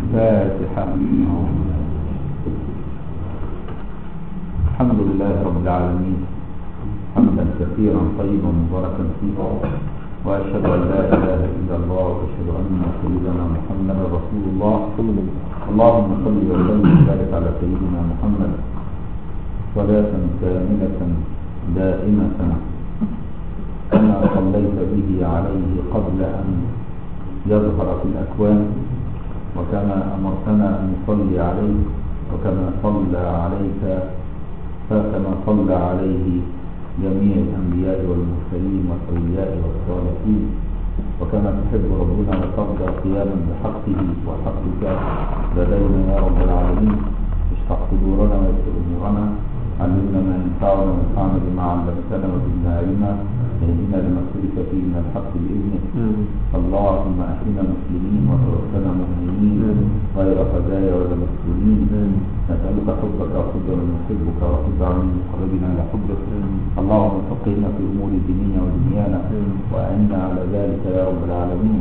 الفاتحة الحمد لله رب العالمين حمدا كثيرا طيبا مباركا فيه وأشهد أن لا إله إلا الله وأشهد أن سيدنا محمدا رسول الله اللهم صل وسلم وبارك على سيدنا محمد صلاة كاملة دائمة كما صليت به عليه قبل أن يظهر في الأكوان وكما أمرتنا أن نصلي عليه وكما صلى عليك فكما صلى عليه جميع الأنبياء والمرسلين والأولياء والصالحين وكما تحب ربنا وترضى قياما بحقه وحقك لدينا يا رب العالمين اشرح صدورنا ويسر أمورنا علمنا ما ينفعنا وانفعنا بما علمتنا وزدنا علما اهدنا لما اختلف فيه من الحق باذنك اللهم احينا مسلمين وتوفنا مؤمنين غير خزايا ولا مفتونين نسالك حبك وحب من يحبك وحب عمل مقربنا الى حبك اللهم فقهنا في امور ديننا ودنيانا واعنا على ذلك يا رب العالمين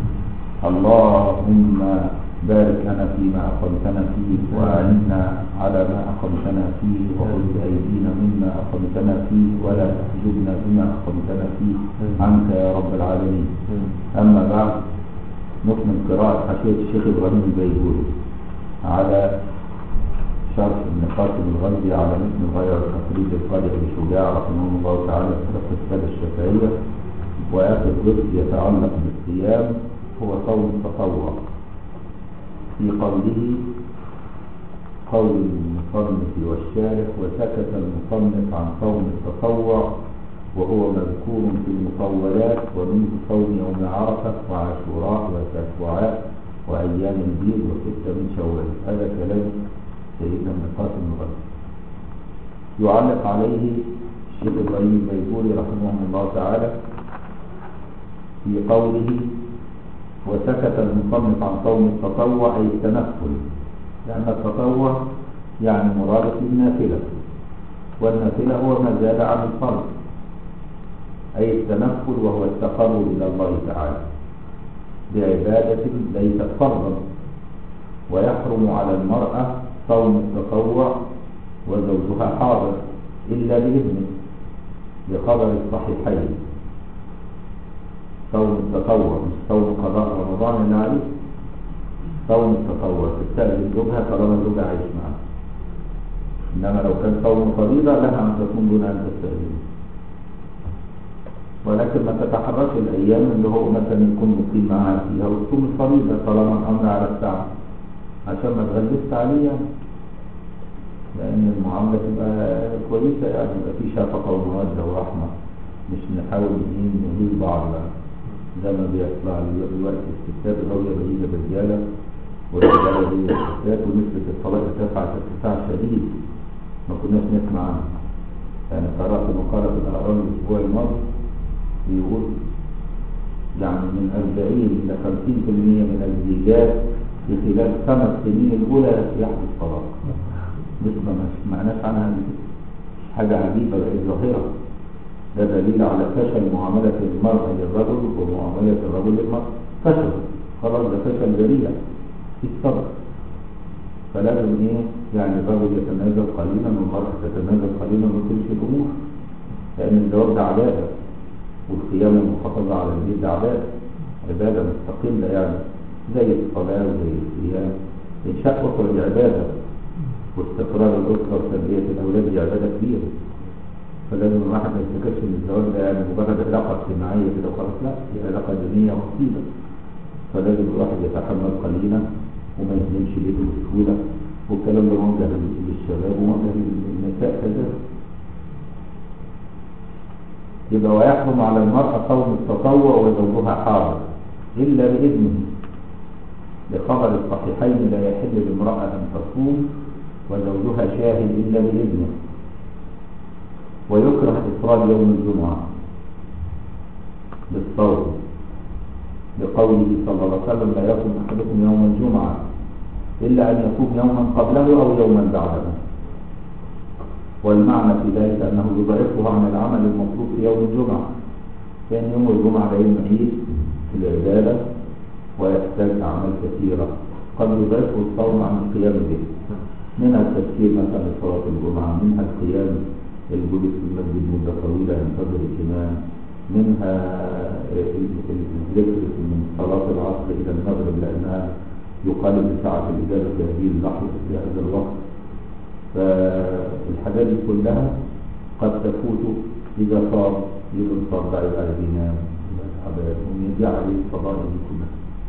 اللهم بارك لنا فيما أخذتنا فيه وأعنا على ما أخذتنا فيه وخذ بأيدينا مما أخذتنا فيه ولا تحجبنا بما أخذتنا فيه عنك يا رب العالمين أما بعد نكمل قراءة حاشية الشيخ إبراهيم البيجوري على شرح ابن قاسم الغربي على مثل غير تقريب القارئ بشجاع رحمه الله تعالى في فقه السادة الشافعية وآخر جزء يتعلق بالصيام هو صوم التطوع في قوله قول المصنف والشارح وسكت المصنف عن صوم التطوع وهو مذكور في المطولات ومنه صوم يوم عرفة وعاشوراء وتسوعاء وأيام البيض وستة من شوال هذا كلام سيدنا ابن قاسم الغزي يعلق عليه الشيخ إبراهيم البيجوري رحمه الله تعالى في قوله وسكت المصنف عن صوم التطوع أي التنفل لأن التطوع يعني مرادة النافلة والنافلة هو ما زاد عن الفرض أي التنفل وهو التقرب إلى الله تعالى بعبادة ليست فرضا ويحرم على المرأة صوم التطوع وزوجها حاضر إلا بإذنه بخبر الصحيحين صوم التطوع مش صوم قضاء رمضان اللي عليه صوم التطوع تستأذن زوجها طالما زوجها عايش معها إنما لو كان صوم فريضة لها أن تكون دون أن تستأذن ولكن ما تتحرش الأيام اللي هو مثلا يكون مقيم معها فيها وتصوم الفريضة طالما الأمر على الساعة عشان ما تغلبش عليه يعني لأن المعاملة تبقى كويسة يعني يبقى في شفقة ومودة ورحمة مش نحاول نهين بعض بقى زي ما بيطلع دلوقتي الستات غاوية بعيدة بالرجالة والرجالة هي الستات ونسبة الطلاق ارتفع ارتفاع شديد ما كناش نسمع عنه يعني قرأت مقالة في الأهرام الأسبوع الماضي بيقول يعني من 40 إلى 50% من الزيجات في خلال خمس سنين الأولى يحدث طلاق نسبة ما سمعناش عنها حاجة عجيبة بقت ظاهرة ده دليل على فشل معاملة المرأة للرجل ومعاملة الرجل للمرأة فشل خلاص ده فشل ذريع في الصبر فلازم ايه يعني الرجل يتنازل قليلا والمرأة تتنازل قليلا وتمشي الأمور لأن الزواج ده عبادة والقيام والمحافظة على البيت ده عبادة عبادة مستقلة يعني زي الصلاة وزي الصيام إنشاء أسرة دي عبادة واستقرار الأسرة وتربية الأولاد دي عبادة كبيرة فلازم الواحد ما يفتكرش ان الزواج ده يعني مجرد علاقه اجتماعيه كده وخلاص لا هي علاقه دينيه وخطيبه فلازم الواحد يتحمل قليلا وما يهملش بيته بسهوله والكلام ده موجه للشباب وموجه للنساء كذلك يبقى ويحرم على المرأة صوم التطوع وزوجها حاضر إلا بإذنه لخبر الصحيحين لا يحل لامرأة أن تصوم وزوجها شاهد إلا بإذنه ويكره إفراد يوم الجمعة بالصوم لقوله صلى الله عليه وسلم لا يصوم أحدكم يوم الجمعة إلا أن يصوم يوما قبله أو يوما بعده والمعنى في ذلك أنه يضعفه عن العمل المطلوب في يوم الجمعة كان يوم الجمعة ده يوم عيد في العبادة ويحتاج أعمال كثيرة قد يضيفه الصوم عن القيام به منها التفكير مثلا لصلاة الجمعة منها القيام الجلوس في المسجد مدة طويلة ينتظر الإمام منها الذكر من صلاة العصر إلى المغرب لأنها يقال بساعة الإجابة في هذه اللحظة في هذا الوقت فالحاجات دي كلها قد تفوت إذا صار يبقى صار بقى يبقى ينام يبقى تعبان ويجي عليه الفضائل دي كلها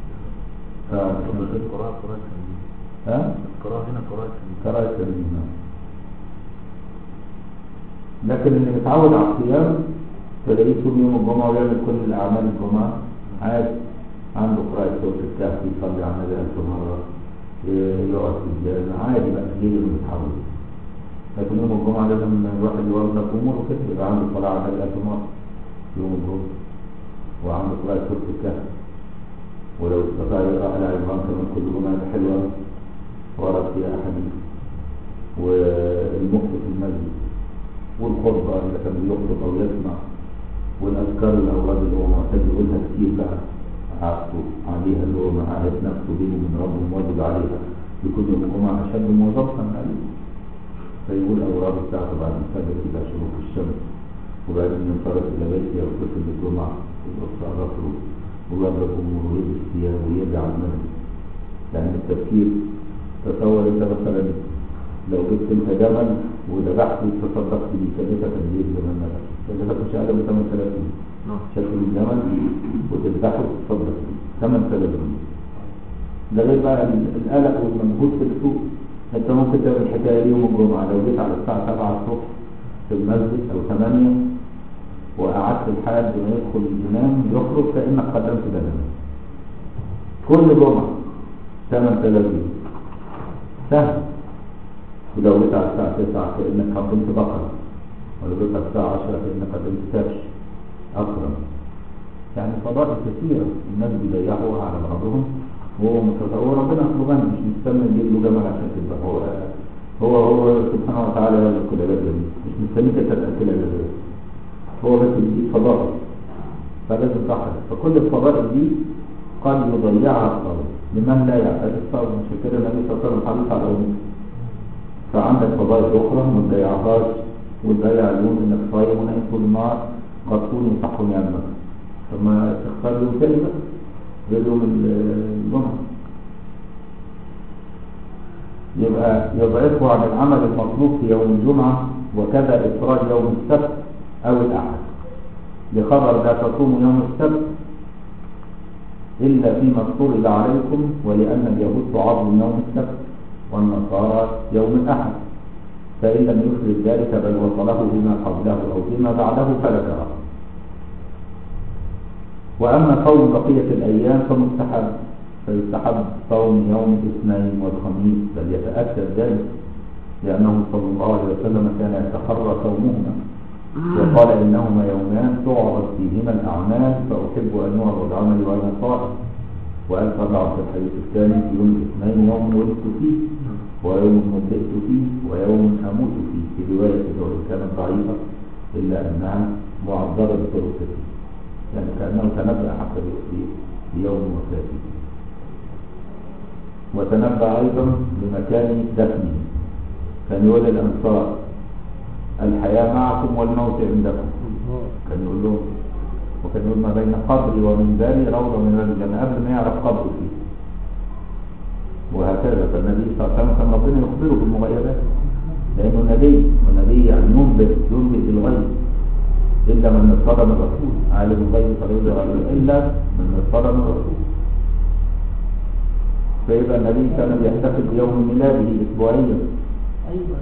ف- القراءة قراءة تنبيه ها؟ القراءة هنا قراءة تنبيه قراءة التنبيه لكن اللي متعود على الصيام تلاقيه طول يوم الجمعة ويعمل كل الأعمال الجمعة عادي عنده قراءة سورة الكهف يصلي على النبي ألف مرة ي- يقعد في الجامع عادي بقى كتير اللي متعود لكن يوم الجمعة لازم الواحد يوظف أموره كده يبقى عنده صلاة على النبي ألف مرة يوم الجمعة وعنده قراءة سورة الكهف ولو استطاع يقرأ على عمران كمان كل جمعة حلوة ورد فيها أحاديث والمخ في المسجد والخطبة اللي كان بيخطب أو يسمع والأذكار الأوراد اللي هو معتاد يقولها كتير بقى عادته عليها اللي هو معاهد نفسه بينه وبين ربه مواظب عليها يكون يوم الجمعة أشد مواظبة عليه فيقول أوراد بتاعته بعد الفجر إلى شروق الشمس وبعدين ينصرف إلى بيته يغتسل الجمعة ويقطع راسه ويضرب أموره ويلبس ثيابه ويرجع المسجد لأن التفكير تصور أنت مثلا لو جبت انت جمل وذبحته وتصدقت بيه كلفك قد ايه الجمل ده؟ كلفك مش اقل من 8000 جنيه نعم شكل الجمل وتذبحه وتصدق بيه 8000 جنيه ده غير بقى ال- القلق والمجهود في السوق انت ممكن تعمل الحكايه دي يوم الجمعه لو جيت على الساعه 7 الصبح في المسجد او 8 وقعدت لحد ما يدخل الامام يخرج كانك قدمت بدنه كل جمعه 8000 جنيه سهل ولو جيت على الساعة 9 كأنك قدمت بقرة ولو جيت على الساعة 10 كأنك قدمت كبش أكرم يعني فضائل كثيرة الناس بيضيعوها على بعضهم وهو متصور ربنا أصله غني مش مستني يجيب له جمل عشان تذبح هو هو هو سبحانه وتعالى يرزق كل عباد جميل مش مستنيك انت تأكل عباد هو بس بيديك فضائل فلازم تحرص فكل الفضائل دي قد يضيعها الصبر لمن لا يعتاد الصبر عشان كده النبي صلى الله عليه وسلم حريص على أمته فعندك فضائل أخرى ما تضيعهاش وتضيع اليوم إنك صايم ونايم طول النهار قد تكون يصح يمك فما تختار يوم تاني بقى غير يوم ال- الجمعة يبقى يضعفه عن العمل المطلوب في يوم الجمعة وكذا إفراد يوم السبت أو الأحد لخبر لا تصوم يوم السبت إلا فيما افترض عليكم ولأن اليهود تعظم يوم السبت والنصارى يوم الأحد فإن لم يفرد ذلك بل وصله بما قبله أو بما بعده فلا كراهة وأما صوم بقية الأيام فمستحب فيستحب صوم يوم الاثنين والخميس بل يتأكد ذلك لأنه صلى الله عليه وسلم كان يتحرى صومهما وقال إنهما يومان تعرض فيهما الأعمال فأحب أن يعرض عملي وأنا صائم وقال طبعا في الحديث الثاني يوم الاثنين يوم ولدت فيه ويوم مدئت فيه ويوم أموت فيه في رواية وإن كانت ضعيفة إلا أنها معذرة بطرق كثير يعني كأنه تنبأ حتى بيوم وفاته وتنبأ أيضا بمكان دفنه كان يقول للأنصار الحياة معكم والموت عندكم كان يقول لهم وكان يقول ما بين قبري ومنزلي روضة من رياض الجنة قبل ما يعرف قبره فيه وهكذا فالنبي صلى الله عليه وسلم كان ربنا يخبره بالمغيبات لأنه نبي ونبي يعني ينبئ ينبئ بالغيب إلا من اصطدم الرسول عالم الغيب فلا يظهر عليه إلا من اصطدم الرسول فيبقى النبي كان بيحتفل بيوم ميلاده أسبوعيا أيوة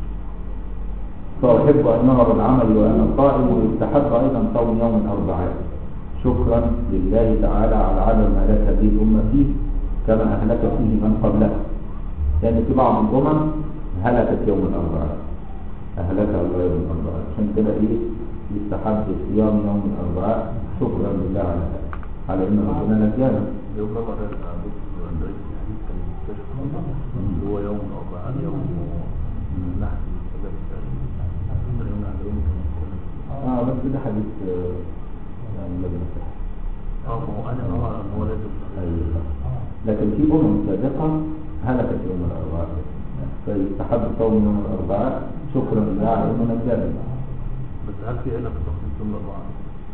فأحب أن نهر العمل وأنا صائم ويستحب أيضا صوم يوم الأربعاء شكرا لله تعالى على عدم هلاك هذه الأمة فيه كما أهلك فيه من قبلها لأن في بعض الأمم هلكت يوم الأربعاء أهلكها الله يوم الأربعاء عشان كده إيه يستحب صيام يوم الأربعاء شكرا لله على على إن ربنا نجانا يوم لما كان عندك عند رئيس الحديث كان مكتشف اللي هو يوم الأربعاء يوم نحس الثلاث اليوم عند يوم كان اه بس ده حديث آه، يعني لا بنصح اه ما هو انا اه إن هو لازم أيوة. لكن في أمم سابقة هلكت يوم الأربعاء فيستحب صوم يوم الأربعاء شكرا لله على إنه نجاني بس هل في علة في تخصيص يوم الأربعاء؟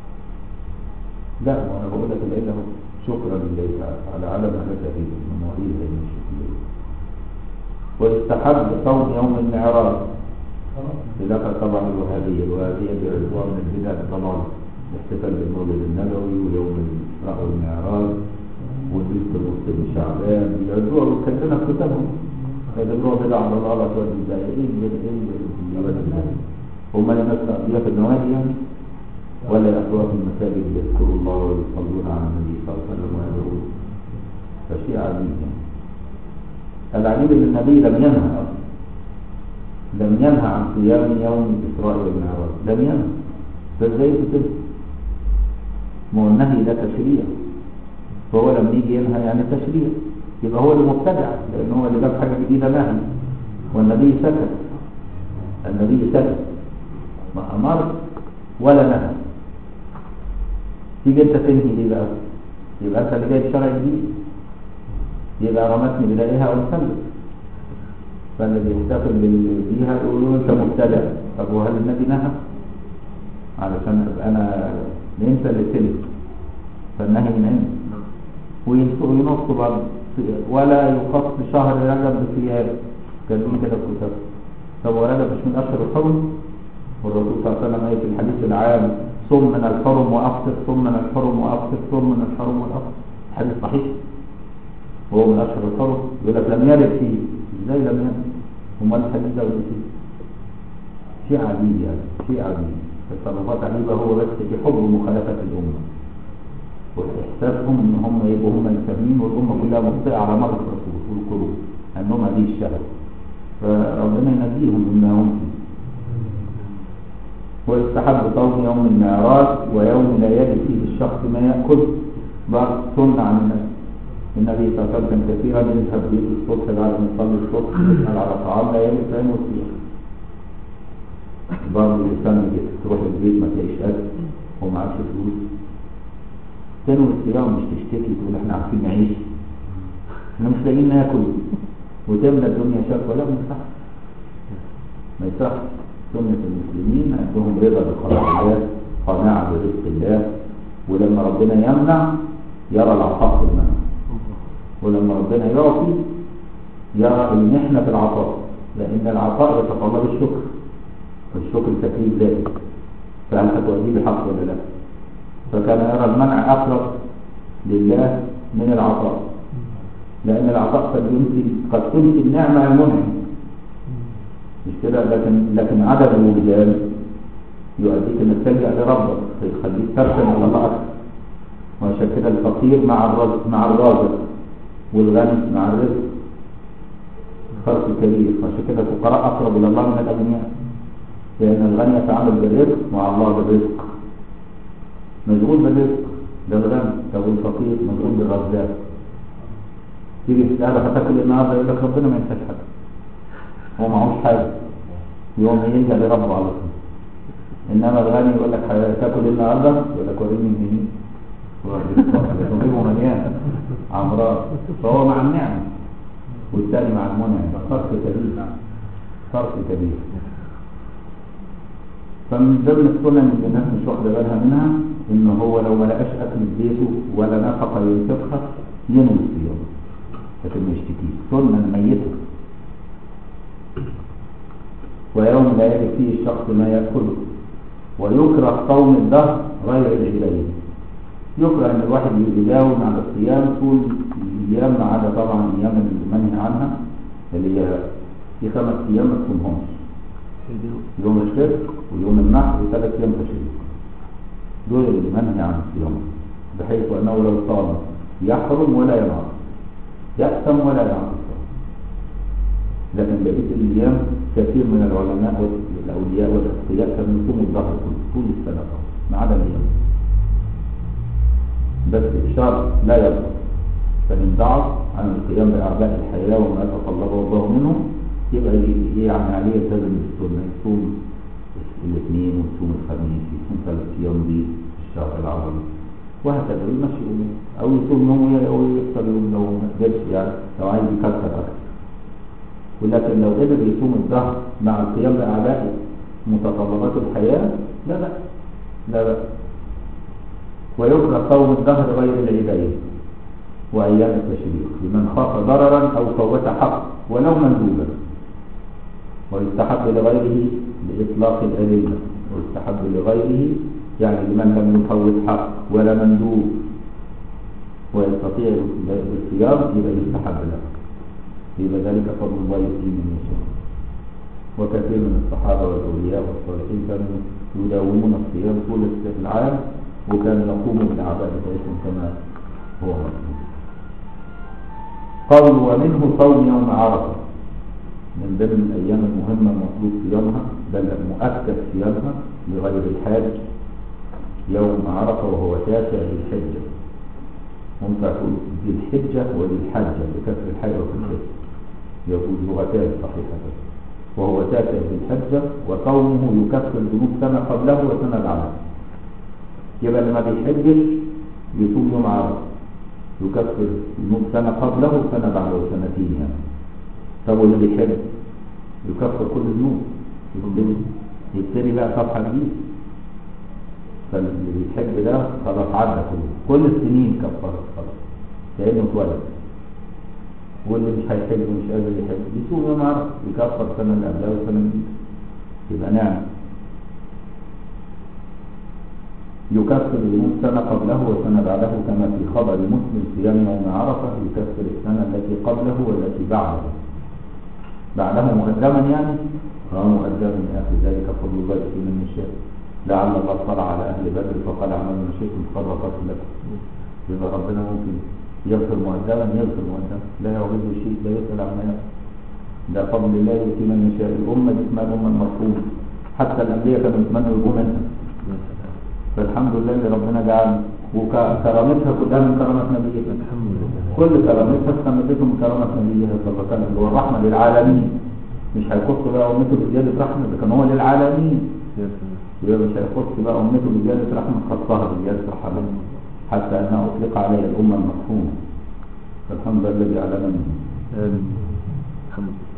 لا ما أنا بقول لك العلة هو شكرا لله تعالى على عدم هذا المواعيد هي من الشكرية ويستحب صوم يوم المعراج خلافا طبعا الوهابية الوهابية بيعرفوها من البدع الضلال الاحتفال بالمولد النبوي ويوم الإسراء والمعراج والبيت المسلم شعبان بيعرفوها ويتكلموا في كتابهم يعتبروها بدع ضلالة تودي زي ايه اللي ايه اللي هم اللي الناس تقضيها في النوادي يعني ولا يأتوا في المساجد يذكروا الله ويصلون على النبي صلى الله عليه وسلم ويدعون فشيء عجيب يعني العجيب ان النبي لم ينهى اصلا لم ينهى عن صيام يوم الاسراء والمعراج لم ينهى فازاي كده ما هو النهي ده تشريع فهو لما يجي ينهى يعني تشريع يبقى هو اللي مبتدع لان هو اللي جاب حاجه جديده نهي والنبي سكت النبي سكت ما امر ولا نهى تيجي انت تنهي ليه بقى يبقى انت اللي جايب شرع جديد يبقى رمتني بدائها وانسلت فاللي بيحتفل بال- بيها يقولوا انت مبتدع طب وهل النبي نهى علشان ابقى انا انت اللي تلك فالنهي من عندك وينصوا ينصوا برضه ولا يخص شهر رجب بصيام كاتبين كده في الكتاب طب هو رجب مش من اشهر الحرم والرسول صلى الله عليه وسلم قال في الحديث العام صم من الحرم وافطر صم من الحرم وافطر صم من الحرم وافطر حديث صحيح وهو من اشهر الحرم يقول لك لم يرد فيه ازاي لم يرد امال الحديث ده ولا فيه شيء عجيب يعني شيء عجيب تصرفات عجيبه هو بس بحب مخالفه الامه واحساسهم ان هم يبقوا هم الفاهمين والامه كلها مخطئه على مر الرسول والقلوب انهم هذه الشهوه فربنا ينجيهم مما هم فيه ويستحب صوم يوم المعراج ويوم لا يجد فيه الشخص ما يأكل بعض سنة عن النبي النبي صلى الله عليه وسلم كثيرا يذهب بيت الصبح بعد ما يصلي الصبح يسأل على طعام لا يجد فين وفيه بعض الإنسان كده تروح البيت ما تلاقيش أكل ومعكش فلوس تنوي الصيام مش تشتكي تقول احنا عارفين نعيش احنا مش لاقيين ناكل وتملى الدنيا شكوى لا ما يصحش ما يصحش سنة المسلمين عندهم رضا بقضاء الله قناعة برزق الله ولما ربنا يمنع يرى العطاء في المنع ولما ربنا يعطي يرى المحنة في العطاء لأن العطاء يتطلب الشكر والشكر تكليف ذاتي فهل هتؤديه بحق ولا لا فكان يرى المنع أقرب لله من العطاء لأن العطاء قد ينسي قد تنسي النعمة المنعم مش كده لكن لكن عدم الوجدان يؤديك انك تلجا لربك فيخليك تركن على الله اكثر وعشان كده الفقير مع الرزق مع الرازق والغني مع الرزق فرق كبير عشان كده الفقراء اقرب الى الله من الاغنياء لان الغني يتعامل بالرزق مع الله بالرزق مشغول بالرزق ده الغني طب الفقير مشغول بالرزاق تيجي تساله هتاكل إيه النهارده يقول لك ربنا ما ينساش حاجه هو معهوش حاجة يوم يلجأ لربه على طول إنما الغني يقول لك هتاكل إيه النهارده يقول لك وريني منين يجيبه مليان عمران فهو مع النعمة والثاني مع المنعم فرق كبير فرق كبير فمن ضمن السنن اللي الناس مش واخده بالها منها ان هو لو ما لقاش اكل في بيته ولا نفقه ينفقها ينوي الصيام لكن ما يشتكيش سنه ميته ويوم لا يجد فيه الشخص ما يأكله ويكره صوم الدهر غير العيدين يكره ان الواحد يداوم على الصيام طول الايام ما عدا طبعا الايام المنهي عنها اللي هي في خمس ايام ما تصومهمش يوم الشرك ويوم النحر وثلاث ايام تشريق دول اللي منهي عن الصيام بحيث انه لو صام يحرم ولا ينعم يأثم ولا يعصى لكن بقية الأيام كثير من العلماء والأولياء والأتقياء كانوا يصوموا الظهر كله طول السنة طبعا ما عدا الأيام بس بشرط لا يبقى فإن ضعف عن القيام بأعباء الحياة وما يتطلبه الله منه يبقى ي- يعني عليه يلتزم بالسنة يصوم الاثنين ويصوم الخميس يصوم ثلاث أيام دي في الشهر العربي وهكذا يمشي يومين او يصوم يوم وي- ويفطر يوم لو ما قدرش يعني لو عايز يكسر اكتر ولكن لو قدر يصوم الظهر مع القيام باعباء متطلبات الحياه لا لا لا لا ويكره صوم الظهر غير العيدين وايام التشريق لمن خاف ضررا او فوت حق ولو مندوبا ويستحب لغيره بإطلاق الأدلة ويستحب لغيره يعني لمن لم يفوت حق ولا مندوب ويستطيع الصيام يبقى يستحب له يبقى ذلك فضل الله يؤتيه من يشاء وكثير من الصحابة والأولياء والصالحين كانوا يداومون الصيام طول العام وكانوا يقوموا بالأعباء بتاعتهم كما هو مطلوب قالوا ومنه صوم يوم عرفه من ضمن الأيام المهمة المطلوب صيامها بل مؤكد صيامها لغير الحاج يوم عرفة وهو تاسع ذي الحجة ممكن تقول ذي الحجة وذي الحجة بكسر الحاء وفي الحجة يقول لغتان صحيحتان وهو تاسع ذي الحجة وصومه يكفر ذنوب سنة قبله وسنة بعده يبقى لما بيحجش يصوم يوم عرفة يكفر ذنوب سنة قبله وسنة بعده سنتين يعني طب واللي بيحب يكفر كل الذنوب يبتدي يبتدي بقى صفحة جديدة فاللي بيحب ده خلاص عدى كله كل السنين كفرت خلاص كأنه اتولد واللي مش هيحب ومش قادر يحب يصوم يوم عرفة يكفر سنة اللي قبلها والسنة الجديدة يبقى نعم يكفر ذنوب سنة قبله وسنة بعده كما في خبر مسلم صيام يوم عرفة يكفر السنة التي قبله والتي بعده بعده مقدما يعني اه مقدما يا اخي ذلك فضل الله يؤتي من يشاء لعل الله اطلع على اهل بدر فقال اعملوا ما شئتم فرقت لكم يبقى ربنا ممكن يغفر مقدما يغفر مقدما لا يعجزه شيء لا يسال عما يفعل ده فضل الله يؤتي من يشاء الامه دي اسمها الامه المرحومه حتى الانبياء كانوا يتمنوا يكونوا منها فالحمد لله اللي ربنا جعل وكرامتها كلها من كرامة نبيها الحمد لله كل كرامتها استمدته من كرامة نبيها صلى الله عليه وسلم اللي هو الرحمة للعالمين مش هيخص بقى أمته بزيادة رحمة ده كان هو للعالمين يا سلام يبقى مش هيخص بقى أمته بزيادة رحمة خصها بزيادة رحمة حتى أنها أطلق عليها الأمة المرحومة فالحمد لله الذي أعلم منه آمين الحمد لله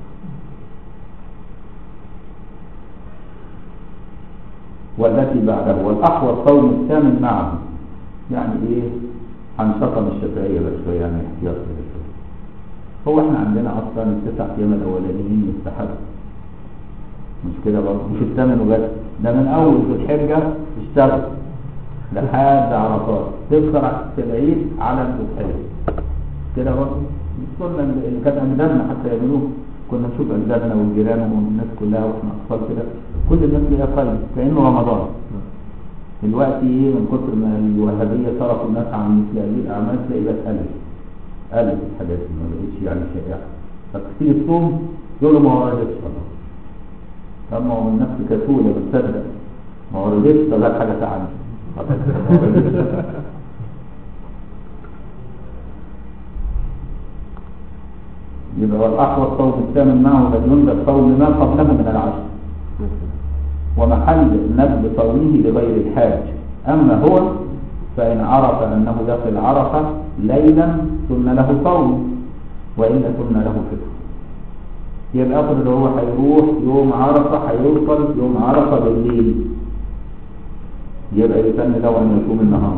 والتي بعده والأحوى الصوم الثامن معه يعني إيه هنشطم الشافعية بس شوية يعني احتياط كده شوية هو احنا عندنا أصلا التسع أيام الأولانيين مستحب مش كده برضه مش الثامن وبس ده من أول ذو الحجة اشتغل لحد عرفات تفطر في العيد على الضحية كده برضه السنة اللي كانت أجدادنا حتى يعملوه كنا نشوف أجدادنا والجيران والناس كلها واحنا أطفال كده كل الناس ليها خير كأنه رمضان دلوقتي ايه من كتر ما الوهابية صرفوا الناس عن مثل هذه الأعمال تلاقي بس قلت قلت الحاجات دي ما بقتش يعني شائعة فتيجي تصوم يقول له ما وردتش خلاص طب ما هو النفس كسولة بتصدق ما وردتش طب هات حاجة تعني خلاص ما وردتش. يبقى والأحوى الصوم الثامن معه بل ينذر صوم ما قبله من العشر يا سلام ومحل نبذ صومه لغير الحاج أما هو فإن عرف أنه داخل عرفة ليلا سن له صوم وإلا سن له فطر يبقى أفرض هو هيروح يوم عرفة هيوصل يوم عرفة بالليل يبقى يسن له أن يصوم النهار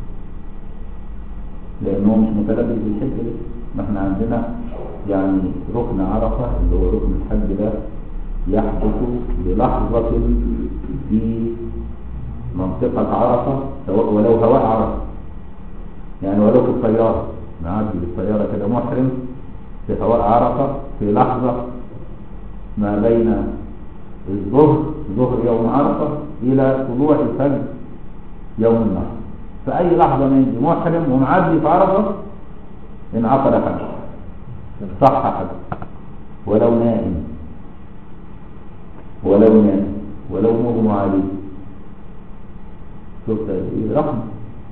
لأنه مش متلبس بالحج لسه ما احنا عندنا يعني ركن عرفة اللي هو ركن الحج ده يحدث بلحظة في منطقة عرفة سواء ولو هواء عرفة يعني ولو في الطيارة نعدي بالطيارة كده محرم في هواء عرفة في لحظة ما بين الظهر ظهر يوم عرفة إلى طلوع الفجر يوم النحر في أي لحظة ما يجي محرم ومعدي في عرفة انعقد حج صح حج ولو نائم ولو نام ولو مغمى عليه شفت ايه رحمة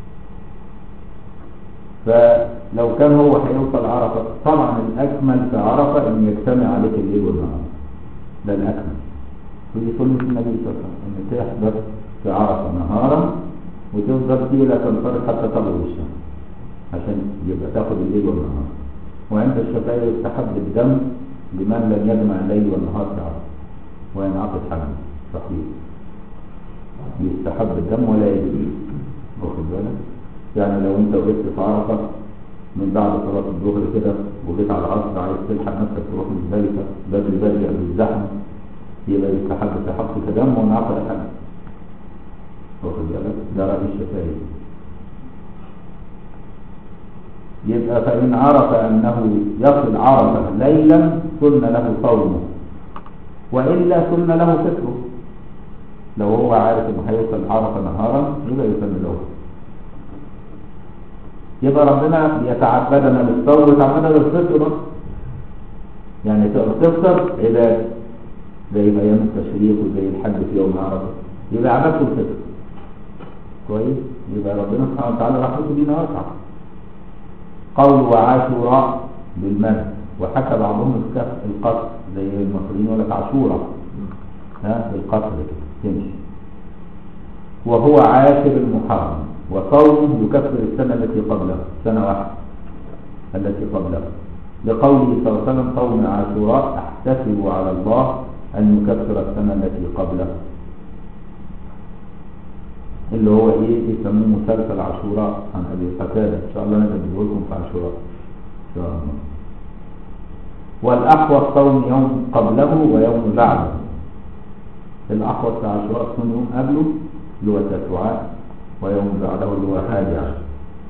فلو كان هو هيوصل عرفة طبعا الأكمل في عرفة أن يجتمع عليك الليل والنهار ده الأكمل ودي سنة النبي صلى الله عليه وسلم أن تحدث في عرفة نهارا وتفضل فيه لا تنصرف حتى تغرب الشمس عشان يبقى تاخد الليل والنهار وعند الشافعية يستحب الدم لمن لم يجمع الليل والنهار ساعة وينعقد حمله صحيح يستحب الدم ولا يجري واخد بالك يعني لو انت وقفت في عرفة من بعد صلاة الظهر كده وجيت على العصر عايز تلحق نفسك تروح مزدلفة بدري بدري قبل الزحمة يبقى يستحب في حقك دم وانعقد حمله واخد بالك ده رأي الشافعي يبقى فإن عرف أنه يصل عرفة ليلا سن له صومه وإلا سن له فطره لو هو عارف انه هيوصل عرفة نهارا يبقى يسن له يبقى ربنا بيتعبدنا بالصوم ويتعبدنا بالفطر بقى. يعني تقدر تفطر عبادة زي أيام التشريق وزي الحج في يوم عرفة يبقى عبادته الفطر كويس يبقى ربنا سبحانه وتعالى رحمته بينا واسعة قول وعاشوراء بالمد وحكى بعضهم الكف القصر زي المصريين يقول لك عاشوراء ها القصر كده تمشي وهو عاشر المحرم وصومه يكفر السنة التي قبله سنة واحدة التي قبله لقوله صلى الله عليه وسلم صوم عاشوراء احتسب على الله أن يكفر السنة التي قبله اللي هو ايه يسموه مسلسل عاشوراء عن ابي قتاده ان شاء الله نجد لكم في عاشوراء ان شاء الله والاحوط صوم يوم قبله ويوم بعده الاحوط في عاشوراء صوم يوم قبله اللي هو تسوعاء ويوم بعده اللي هو حادي عشر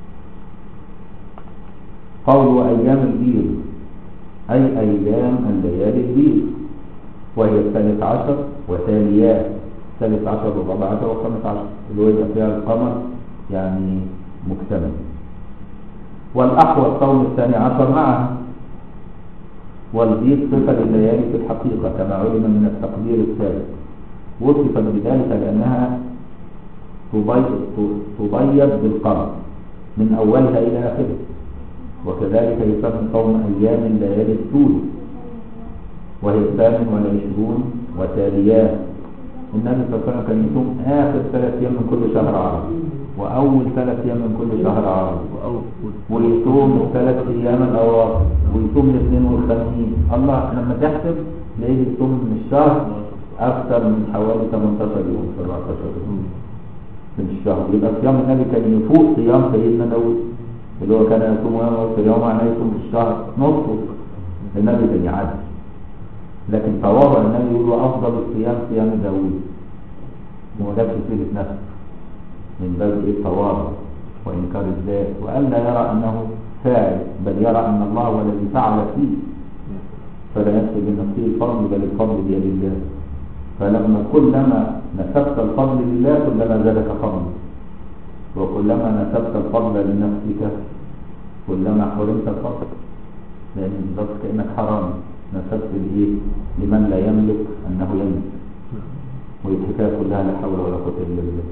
قول ايام البيض اي ايام الليالي البيض وهي الثالث عشر وتاليات الثالث عشر والرابع عشر والخامس عشر اللي هو يبقى فيها القمر يعني مكتمل والأحوط صوم الثاني عشر معها والبيض صفة لليالي في الحقيقة كما علم من التقدير السابق وصفت بذلك لأنها تبيض تبيض بالقمر من أولها إلى آخره وكذلك يسمى صوم أيام الليالي السود وهي الثامن والعشرون وتاليات النبي صلى الله عليه وسلم كان يصوم آخر ثلاث أيام من كل شهر عربي وأول ثلاث أيام من كل شهر عربي ويصوم الثلاث أيام الأواخر ويصوم الاثنين والخميس الله لما تحسب تلاقيه يصوم من الشهر أكثر من حوالي 18 يوم 17 يوم من الشهر يبقى صيام النبي كان يفوق صيام سيدنا داوود اللي هو كان يصوم يوم وفي يوم معناه يصوم في الشهر نصه النبي كان يعدي لكن تواضع النبي يقول افضل الصيام صيام داوود وما جابش سيره نفسه من باب ايه التواضع وانكار الذات والا يرى انه فاعل بل يرى ان الله هو الذي فعل فيه فلا يكتب بنفسه الفضل بل الفضل بيد الله فلما كلما نسبت الفضل لله كلما زادك فضل وكلما نسبت الفضل لنفسك كلما حرمت الفضل لان بالظبط كانك حرام نسبت الايه لمن لا يملك انه يملك والحكايه كلها لا حول ولا قوه الا بالله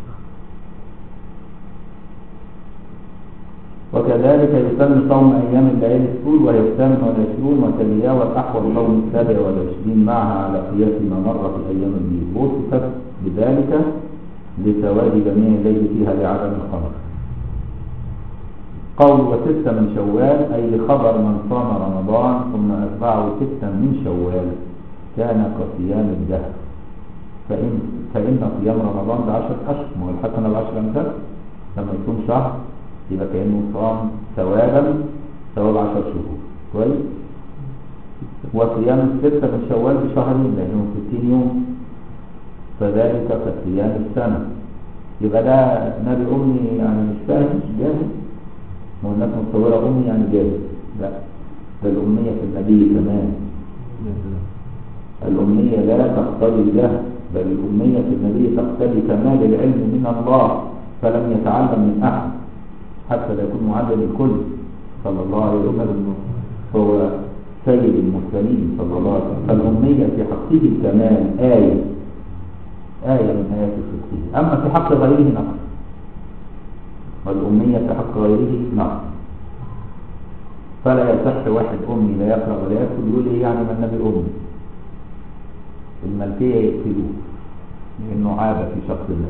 وكذلك يسمى صوم ايام الليالي السود وهي الثامن والعشرون وتلياه والاحوط صوم السابع والعشرين معها على قياس ما مر في ايام البيض وصفت بذلك لسواد جميع الليل فيها لعدم القمر قول وستة من شوال أي لخبر من صام رمضان ثم أتبعه ستة من شوال كان كصيام الدهر فإن, فإن صيام رمضان بعشرة أشهر ما هو الحسنة بعشر أمثال لما يكون شهر يبقى كأنه صام ثوابا ثواب عشر شهور كويس وصيام الستة من شوال بشهرين لأنهم ستين يوم فذلك كصيام السنة يبقى ده نبي أمي يعني مش فاهم مش جاهز ما هو الناس متصورة أمي يعني جاهز لا ده الأمية في النبي كمان الأمية لا تقتضي الجهل بل الأمية في النبي تقتضي كمال العلم من الله فلم يتعلم من أحد حتى لا يكون معلم الكل صلى الله عليه وسلم هو سيد المرسلين صلى الله عليه وسلم فالأمية في حقه الكمال آية آية من آيات الصدقية أما في حق غيره نقص والأمية في حق غيره نقص فلا يصح واحد أمي لا يقرأ ولا يكتب يقول إيه يعني ما النبي أمي الملكية يقتلوه لأنه عاب في شخص النبي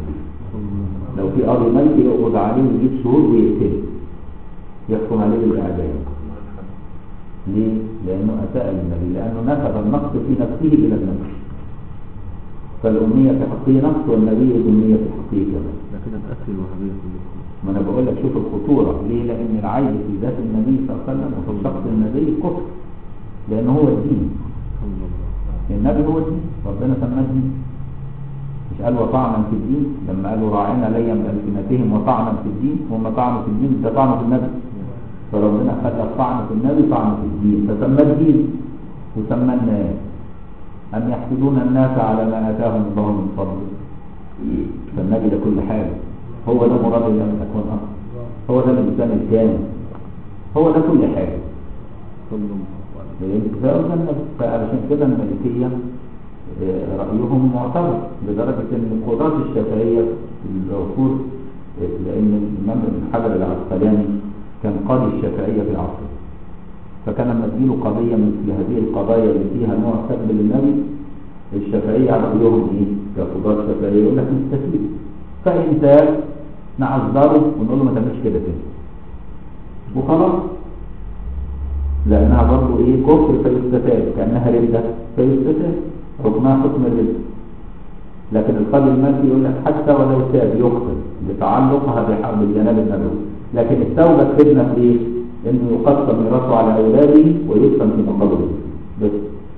لو في قاضي ملكي يقبض عليه ويجيب شهود ويقتله يحكم عليه بالإعدام ليه؟ لأنه أساء للنبي لأنه نسب النقص في نفسه إلى النبي فالأمية في حقه نقص والنبي أمية في حقه كمان لكن الأكل الوهابية كلهم ما أنا بقول لك شوف الخطورة ليه؟ لأن العيب في ذات النبي صلى الله عليه وسلم وفي شخص النبي كفر لأنه هو الدين صلى الله النبي هو الدين ربنا سماه الدين مش قال وطعنا في الدين لما قالوا راعينا ليا بألسنتهم وطعنا في الدين هم طعنوا في الدين ده طعنوا في النبي فربنا خلق طعن في النبي طعن في الدين فسمى الدين وسمى الناس أم يحسدون الناس على ما آتاهم الله من فضله فالنبي ده كل حاجة هو ده مراد الله من أكون أصل هو ده الإنسان الكامل هو ده كل حاجة صلى الله عليه وسلم فأوزن فعلشان كده الملكية آه، رأيهم معتبر لدرجة أن قضاة الشافعية في العصور آه، لأن الإمام ابن حجر العسقلاني كان قاضي الشافعية في عصره فكان لما تجيله قضية مثل هذه القضايا اللي فيها نوع سب للنبي الشافعية رأيهم إيه؟ كقضاة الشافعية يقول لك مستفيد فإن تاب نعذره ونقول له ما تعملش كده تاني وخلاص لأنها برضه إيه كفر فيستتاب كأنها ردة فيستتاب حكمها حكم الردة لكن القاضي المالكي يقول لك حتى ولو تاب يقتل لتعلقها بحرب الجناب النبوي لكن التوبة تفيدنا في إيه؟ إنه يقسم ميراثه على أولاده ويدفن في مقابره بس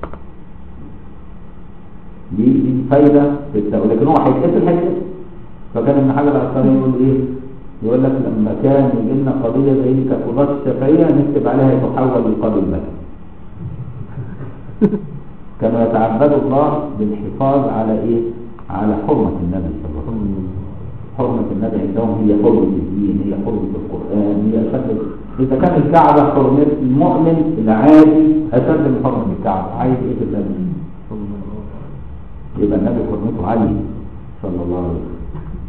دي دي فايدة في التوبة لكن هو هيتقتل هيتقتل فكان ابن حجر العسقلاني يقول إيه؟ يقول لك لما كان يجي لنا قضية زي دي كقضاة الشافعية نكتب عليها يتحول للقاضي الملكي كانوا يتعبدوا الله بالحفاظ على ايه على حرمة النبي صلى الله عليه وسلم حرمة النبي عندهم هي حرمة الدين هي حرمة القرآن هي أشد إذا كان الكعبة حرمة المؤمن العادي أشد من حرمة الكعبة عايز إيه في النبي صلى الله عليه وسلم يبقى النبي حرمته عالية صلى الله عليه وسلم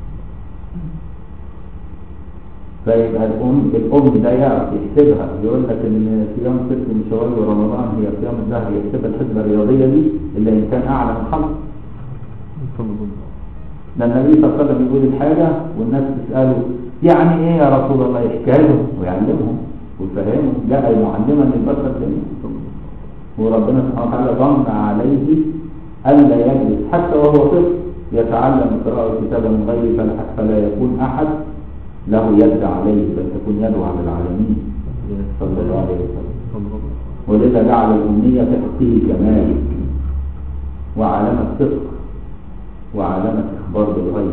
فيبقى الأم الأم ده يعرف يحسبها يقول لك إن صيام ست من شوال ورمضان هي صيام الدهر يحسبها الحسبة الرياضية دي إلا إن كان أعلى من خمس صلى الله عليه وسلم ده النبي صلى الله عليه وسلم يقول الحاجة والناس تسأله يعني إيه يا رسول الله يحكي لهم ويعلمهم ويفهمهم جاء معلما للبشر جميعا وربنا سبحانه وتعالى ضمن عليه ألا يجلس حتى وهو طفل يتعلم قراءة كتابا من غير فلا- فلا يكون أحد له يد عليه بل تكون يده على العالمين صلى الله عليه وسلم صلى الله عليه وسلم ولذا جعل الأمنية في حقه كمال وعلامة صدق وعلامة إخبار بالغيب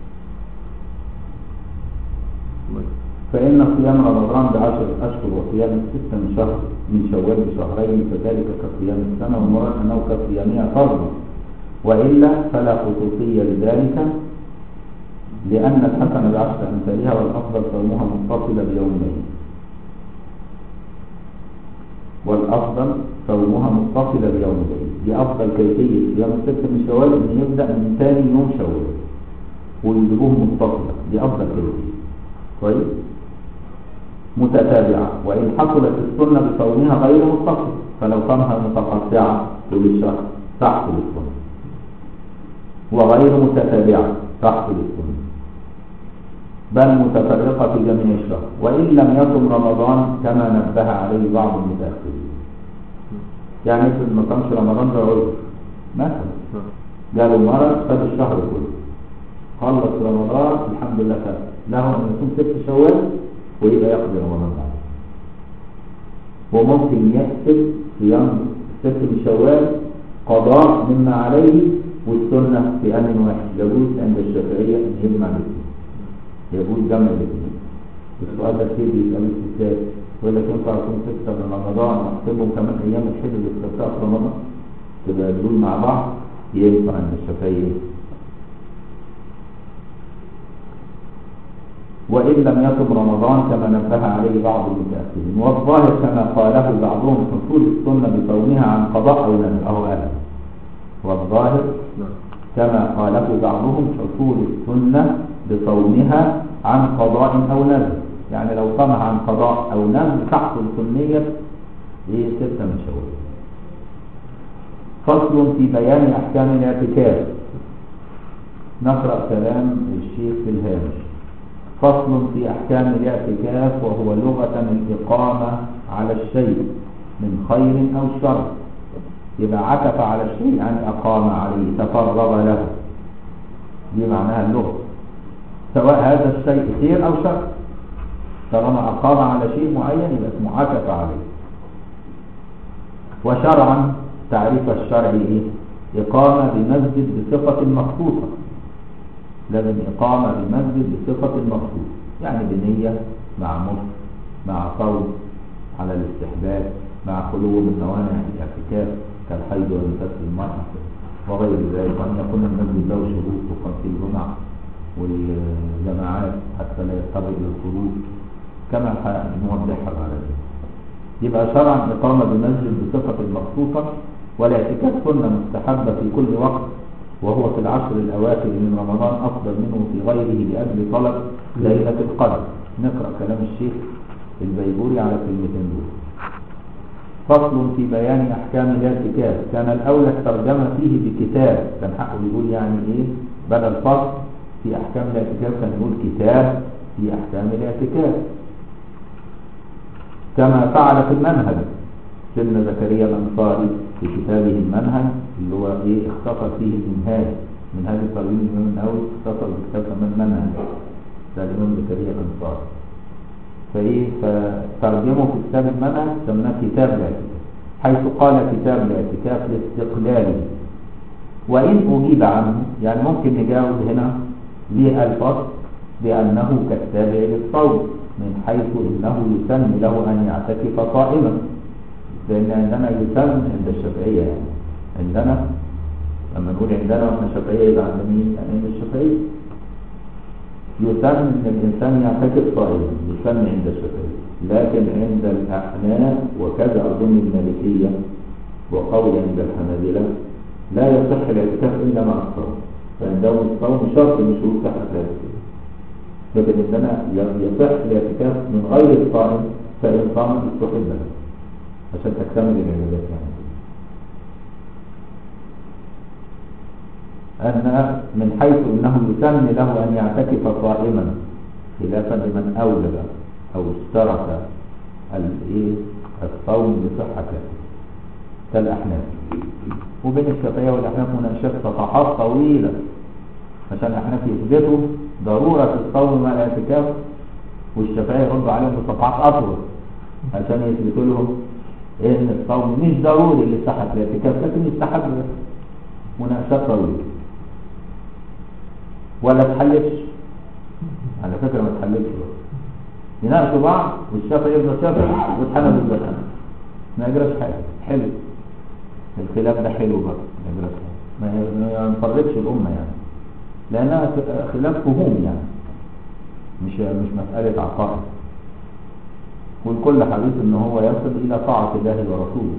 فإن صيام رمضان بعشر أشهر وصيام ستة من شهر من شوال بشهرين فذلك كصيام السنة والمراد أنه كصيامها فرضا وإلا فلا خصوصية لذلك لأن الحسنة بعشر أمثالها والأفضل صومها متصلة بيومين والأفضل صومها متصلة بيومين دي أفضل كيفية صيام الست من شوال إن يبدأ من ثاني يوم شوال ويجيبوه متصلة دي أفضل كيفية كويس متتابعة وإن حصلت السنة بصومها غير متصل فلو صامها متقطعة طول الشهر تحصل السنة وغير متتابعة تحصل السنة بل متفرقة في جميع الشهر وإن لم يصم رمضان كما نبه عليه بعض المتأخرين يعني افرض ما صامش رمضان ده عذر مثلا نعم. جاله مرض خد الشهر كله خلص رمضان الحمد لله خد له ان يصوم ست شوال ويبقى يقضي رمضان بعد وممكن يحسب صيام ست من شوال قضاء مما عليه والسنه في ان واحد يجوز عند الشافعيه ان يجمع الاثنين يجوز جمع الاثنين السؤال ده كتير بيسالوه في الكتاب يقول لك ينفع اصوم سته من رمضان واحسبهم كمان ايام الحج اللي استفتاء في رمضان تبقى دول مع بعض ينفع عند الشافعيه وإن لم يصم رمضان كما نبه عليه بعض المتأخرين والظاهر كما قاله بعضهم حصول السنة بصومها عن قضاء أو نذر أو ألم والظاهر نعم كما قاله بعضهم حصول السنة بصومها عن قضاء أو نذر يعني لو صامها عن قضاء أو نذر تحصل سنية إيه ستة من شوال فصل في بيان أحكام الاعتكاف نقرأ كلام الشيخ في الهامش فصل في أحكام الاعتكاف وهو لغة الإقامة على الشيء من خير أو شر يبقى عكف على الشيء يعني أقام عليه تفرغ له دي معناها اللغة سواء هذا الشيء خير أو شر طالما أقام على شيء معين يبقى اسمه عكف عليه وشرعا تعريف الشرع إيه؟ إقامة بمسجد بصفة مخصوصة لازم إقامة بمسجد بصفة مخصوصة يعني بنية مع مصر مع صوت على الاستحباب مع خلو من موانع الاعتكاف كالحيض ونفس المرأة وغير ذلك وأن يكون المسجد له شروط تقام في الجمع والجماعات حتى لا يضطر إلى الخروج كما نوضحها على ذلك يبقى شرعا إقامة بمسجد بصفة مخصوصة والاعتكاف سنة مستحبة في كل وقت وهو في العشر الأواخر من رمضان أفضل منه في غيره لأجل طلب ليلة القدر نقرأ كلام الشيخ البيبوري على كلمتين دول فصل في بيان أحكام الاعتكاف كان الأولى الترجمة فيه بكتاب كان حقه يقول يعني إيه بدل فصل في أحكام الاعتكاف كان يقول كتاب في أحكام الاعتكاف كما فعل في المنهج سيدنا زكريا الأنصاري في كتابه المنهج اللي هو إيه اختصر فيه المنهاج منهاج الترجمة الإمام النووي اختصر بكتاب كمان منهج ده الإمام زكريا الأنصاري فإيه فترجمه في كتاب المنهج سماه كتاب الاعتكاف حيث قال كتاب الاعتكاف لاستقلاله وإن أجيب عنه يعني ممكن نجاوب هنا للفصل بأنه كالتابع للصوم من حيث إنه يسن له أن يعتكف صائما لأن عندنا يسن عند الشافعية يعني عندنا لما نقول عندنا واحنا شافعية يبقى عند مين؟ يعني عند الشافعية يسن ان الانسان يعتكف صائما يسن عند الشافعية لكن عند الاحناف وكذا اظن المالكية وقول عند الحنابلة لا يصح الاعتكاف الا مع الصوم فعندهم الصوم شرط من شروط صحة الاعتكاف لكن عندنا يصح الاعتكاف من غير الصائم فان صام استحب له عشان تكتمل العبادات يعني أن من حيث أنه يسن له أن يعتكف صائما خلافا لمن أولى أو اشترط الإيه الصوم بصحته كالأحناف وبين الشافعية والأحناف مناقشات صفحات طويلة عشان الأحناف يثبتوا ضرورة الصوم مع الاعتكاف والشافعية يردوا عليهم بصفحات أطول عشان يثبتوا لهم إن الصوم مش ضروري لصحة الاعتكاف لكن يستحب مناقشات طويلة ولا تحلفش على فكرة ما تحلفش يناقشوا بعض والشافعي يفضل شافعي والحنفي يفضل حنفي ما يجراش حاجة حلو الخلاف ده حلو بقى ما يجراش حاجة ما ينفرقش الأمة يعني لأنها خلاف فهوم يعني مش مش مسألة عقائد والكل حريص ان هو يصل الى طاعة الله ورسوله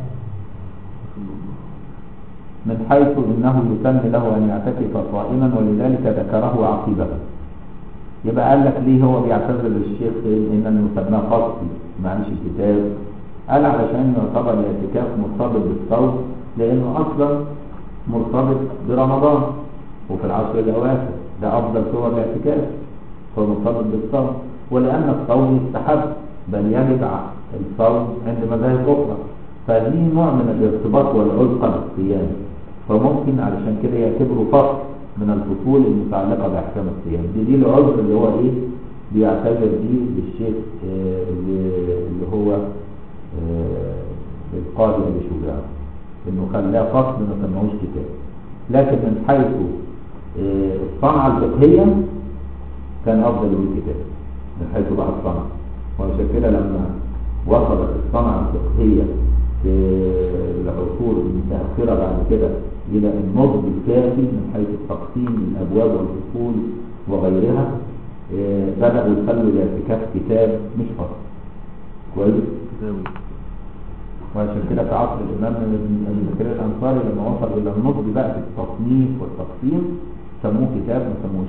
من حيث انه يسن له ان يعتكف صائما ولذلك ذكره عقيبه يبقى قال لك ليه هو بيعتذر للشيخ ان انه سماه قصدي معلش الكتاب قال علشان يعتبر الاعتكاف مرتبط بالصوم لانه اصلا مرتبط برمضان وفي العشر الاواخر ده افضل صور الاعتكاف هو مرتبط بالصوم ولان الصوم يستحب بل يجب الصوم عند مذاهب اخرى فدي نوع من الارتباط والعلقه بالصيام فممكن علشان كده يعتبروا فصل من الفصول المتعلقه باحكام الصيام دي دي العذر اللي هو ايه بيعتذر بيه للشيخ آه اللي هو آه القاضي ابي شجاع انه خلاه فصل ما سموهوش كتاب لكن من حيث آه الصنعه الفقهيه كان افضل من الكتاب من حيث بقى الصنعه وعشان كده لما وصلت الصنعه الفقهيه في العصور المتأخرة بعد كده إلى النضج الكافي من حيث التقسيم للأبواب والفصول وغيرها آه بدأوا يخلوا الاعتكاف كتاب مش فصل كويس؟ وعشان كده في عصر الإمام ابن زكريا الأنصاري لما وصل إلى النضج بقى في التصنيف والتقسيم سموه كتاب ما سموهوش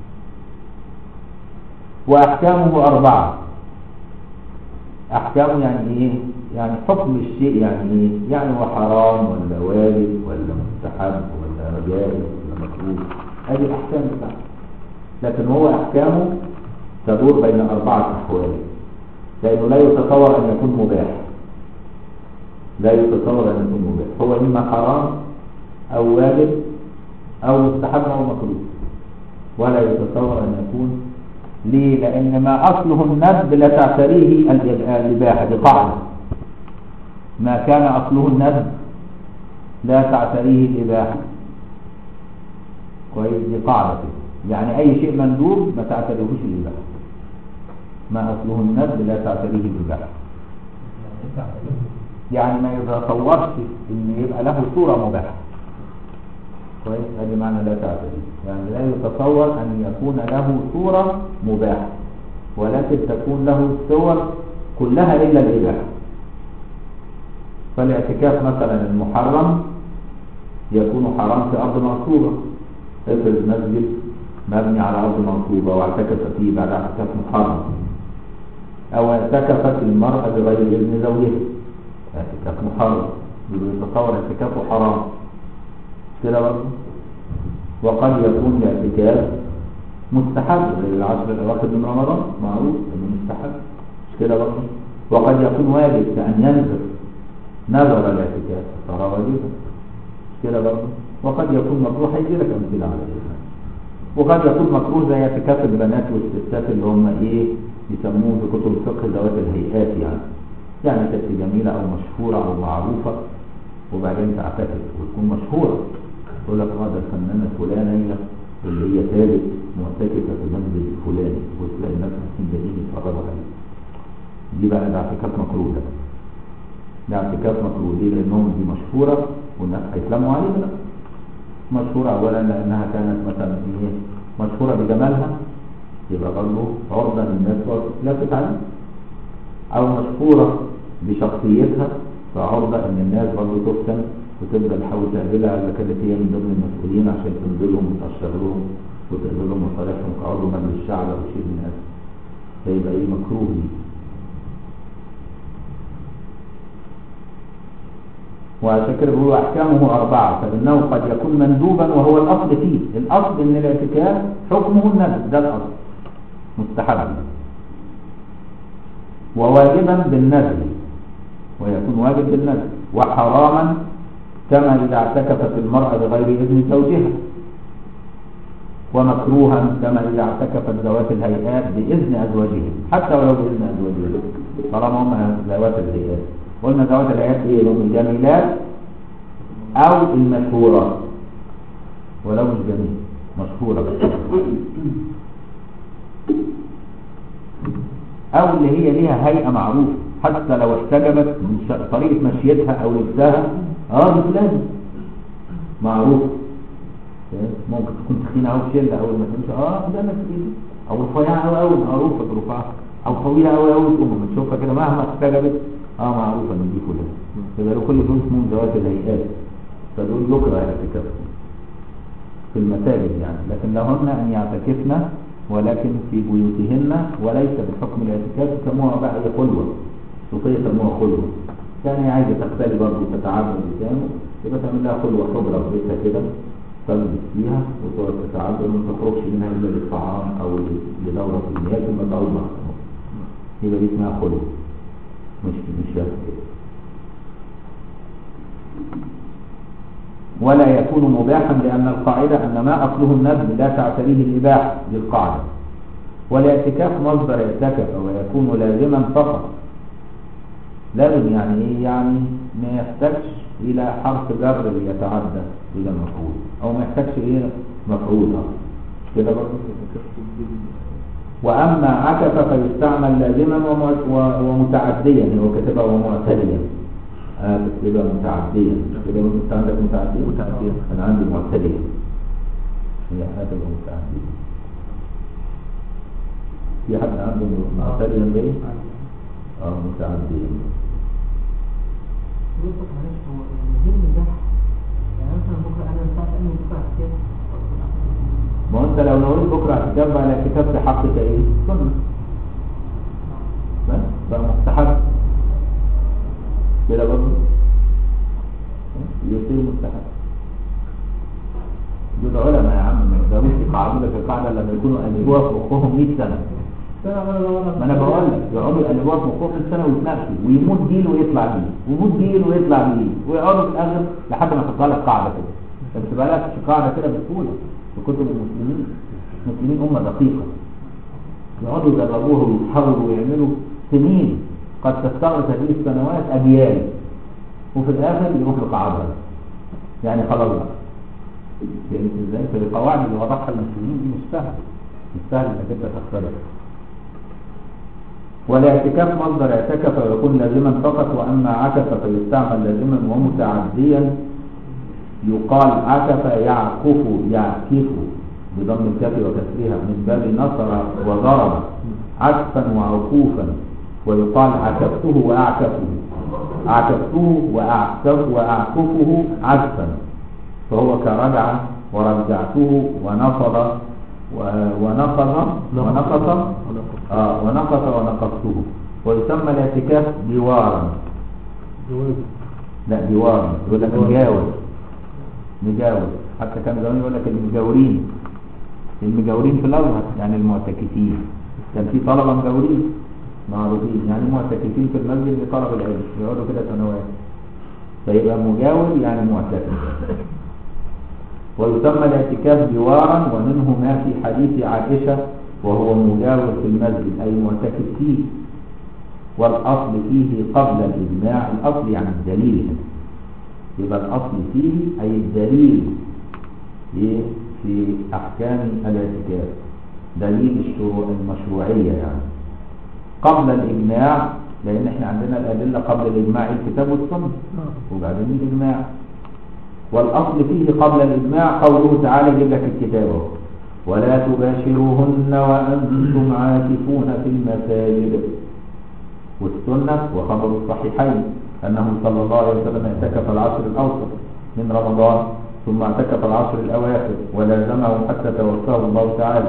وأحكامه أربعة أحكامه يعني إيه؟ يعني حكم الشيء يعني ايه يعني هو حرام ولا واجب ولا مستحب ولا جائز ولا مكروه هذه الأحكام بتاعته لكن هو أحكامه تدور بين أربعة أحوال لأنه لا يتصور أن يكون مباح لا يتصور أن يكون مباح هو إما حرام أو واجب أو مستحب أو مكروه ولا يتصور أن يكون ليه لأن ما أصله الندب لا تعتريه الإب- الإباحة دي قاعدة ما كان أصله الندب لا تعتريه الإباحة كويس دي قاعدة كده. يعني أي شيء مندوب ما تعتريهوش الإباحة ما أصله الندب لا تعتريه الإباحة يعني ما يتصورش ان يبقى له صورة مباحة كويس ادي معنى لا تعتريه يعني لا يتصور ان يكون له صورة مباحة ولكن تكون له الصور كلها الا الاباحة فالاعتكاف مثلا المحرم يكون حرام في ارض مغصوبة افرض مسجد مبني على ارض مغصوبة واعتكف فيه بعد اعتكاف محرم او اعتكفت المرأة بغير اذن زوجها اعتكاف محرم يبقى يتصور اعتكافه حرام كده برضه وقد يكون الاعتكاف مستحب زي العشر الاواخر من رمضان معروف انه مستحب مش كده برضه وقد يكون واجب كأن ينذر نذر الاعتكاف صار واجبا مش كده برضه وقد يكون مكروه هيجي لك امثله على كده وقد يكون مكروه زي اعتكاف البنات والستات اللي هم ايه يسموه في كتب الفقه ذوات الهيئات يعني يعني ست جميلة أو مشهورة أو معروفة وبعدين تعتكف وتكون مشهورة تقول لك اه ده الفنانة فلانة اللي هي ثالث معتكفة في المسجد الفلاني وتلاقي الناس مسكين جايين يتفرجوا عليه دي بقى ده اعتكاف مكروه ده ده اعتكاف مكروه ليه؟ لأنهم دي مشهورة والناس هيتلموا عليه بقى مشهورة أولا لأنها كانت مثلا إيه مشهورة بجمالها يبقى برضه عرضة للناس لا تتعلم او مشهورة بشخصيتها فعرضة ان الناس برضه تفتن وتبدأ تحاول تقابلها اذا كانت هي من ضمن المسؤولين عشان تنزل لهم وتأشر لهم وتقبل لهم مصالحهم كعضو مجلس الشعب او شيء من هذا فيبقى ايه مكروه دي وعشان كده بيقولوا احكامه اربعه فانه قد يكون مندوبا وهو الاصل فيه الاصل ان الاعتكاف حكمه الندب ده الاصل مستحب وواجبا بالنذر ويكون واجب بالنذر وحراما كما إذا اعتكفت المرأة بغير إذن زوجها ومكروها كما إذا اعتكفت ذوات الهيئات بإذن أزواجهم حتى ولو بإذن أزواجهم طالما هم ذوات الهيئات قلنا ذوات الهيئات إيه هم الجميلات أو المشهورات ولو مش جميل مشهورة بس او اللي هي ليها هيئة معروفة حتى لو احتجبت من ش- طريقة مشيتها او لبسها اه دي فلان معروف ممكن تكون تخينة او شلة اول ما تمشي اه ده انا كده او رفيعة او او معروفة رفيعة او طويلة او او تقوم لما تشوفها كده مهما احتجبت اه معروفة ان دي فلان يبقى لو كل دول اسمهم ذوات الهيئات فدول يكره اعتكافهم في المساجد يعني لكن لهن ان يعتكفن ولكن في بيوتهن وليس بحكم الاعتكاف يسموها بقى هي خلوة صوفية يسموها خلوة يعني عايزة تختلي برضه وتتعبد قدامه يبقى تعمل لها خلوة حجرة في بيتها كده تلبس فيها وتقعد تتعبد وما تخرجش منها إلا للطعام أو لدورة المياه ثم تعود مع يبقى دي اسمها خلوة مش مش اعتكاف ولا يكون مباحا لأن القاعدة أن ما أصله الندب لا تعتريه الإباحة للقاعدة والاعتكاف مصدر اعتكف ويكون لازما فقط لازم يعني إيه يعني ما يحتاجش إلى حرف جر يتعدى إلى المفعول أو ما يحتاجش إيه مفعول أصلا كده برضه وأما عكف فيستعمل لازما ومع- و- ومتعديا هو كتبها ومعتديا آه بتبقى متعدية كده انت عندك متعدية متعدية. انا عندي معتدية هي هتبقى متعدية في حد عنده معتديا بايه؟ اه متعديا يوسف معلش هو الذهن ده يعني مثلا بكره انا مش عارف انه بكره احتياج ما هو انت لو نويت بكره اعتكاف بقى الاعتكاف في حقك ايه؟ سنة بس بقى مستحب كده برضه يصير مستحب دول علماء يا عم ما ده عامل لك القاعده لما يكونوا قلبوها في مخهم 100 سنه ما انا بقول لك يقعدوا يقلبوها في مخهم 100 سنه ويتناقشوا ويموت جيل ويطلع جيل ويموت جيل ويطلع جيل ويقعدوا في الاخر لحد ما يحطها لك قاعده كده ما بتبقى قاعده كده بسهوله في كتب المسلمين المسلمين امه دقيقه يقعدوا يجربوها ويتحاوروا ويعملوا سنين قد تستغرق هذه السنوات اجيال وفي الاخر يروح لقاعدها يعني خلاص بقى فهمت ازاي؟ فالقواعد اللي وضعها المسلمين دي مش سهله مش سهل انك انت تختلف والاعتكاف مصدر اعتكف ويكون لازما فقط واما عكف فيستعمل لازما ومتعديا يقال عكف يعكف يعكف بضم الكاف وكسرها من باب نصر وضرب عكفا وعكوفا ويقال عكفته واعكفه عكفته واعكف واعكفه عكفا فهو كرجع ورجعته ونصب و- ونقض ونقص آه ونقص ونقصته ويسمى الاعتكاف جوارا لا جوارا يقول لك مجاور مجاور حتى كان زمان يقول لك المجاورين المجاورين في الازهر يعني المعتكفين كان في طلبه مجاورين معروفين يعني معتكفين في المسجد لطلب العلم يقعدوا كده سنوات فيبقى مجاور يعني معتكف ويسمى الاعتكاف جوارا ومنه ما في حديث عائشة وهو مجاور في المسجد أي معتكف فيه والأصل فيه قبل الإجماع الأصل يعني الدليل يبقى الأصل فيه أي الدليل إيه؟ في أحكام الاعتكاف دليل الشروع المشروعية يعني قبل الإجماع لأن احنا عندنا الأدلة قبل الإجماع الكتاب والسنة وبعدين الإجماع والأصل فيه قبل الإجماع قوله تعالى يجيب لك الكتاب اهو. ولا تباشروهن وأنتم عاكفون في المساجد والسنة وخبر الصحيحين أنه صلى الله عليه وسلم اعتكف العشر الأوسط من رمضان ثم اعتكف العشر الأواخر ولازمه حتى توفاه الله تعالى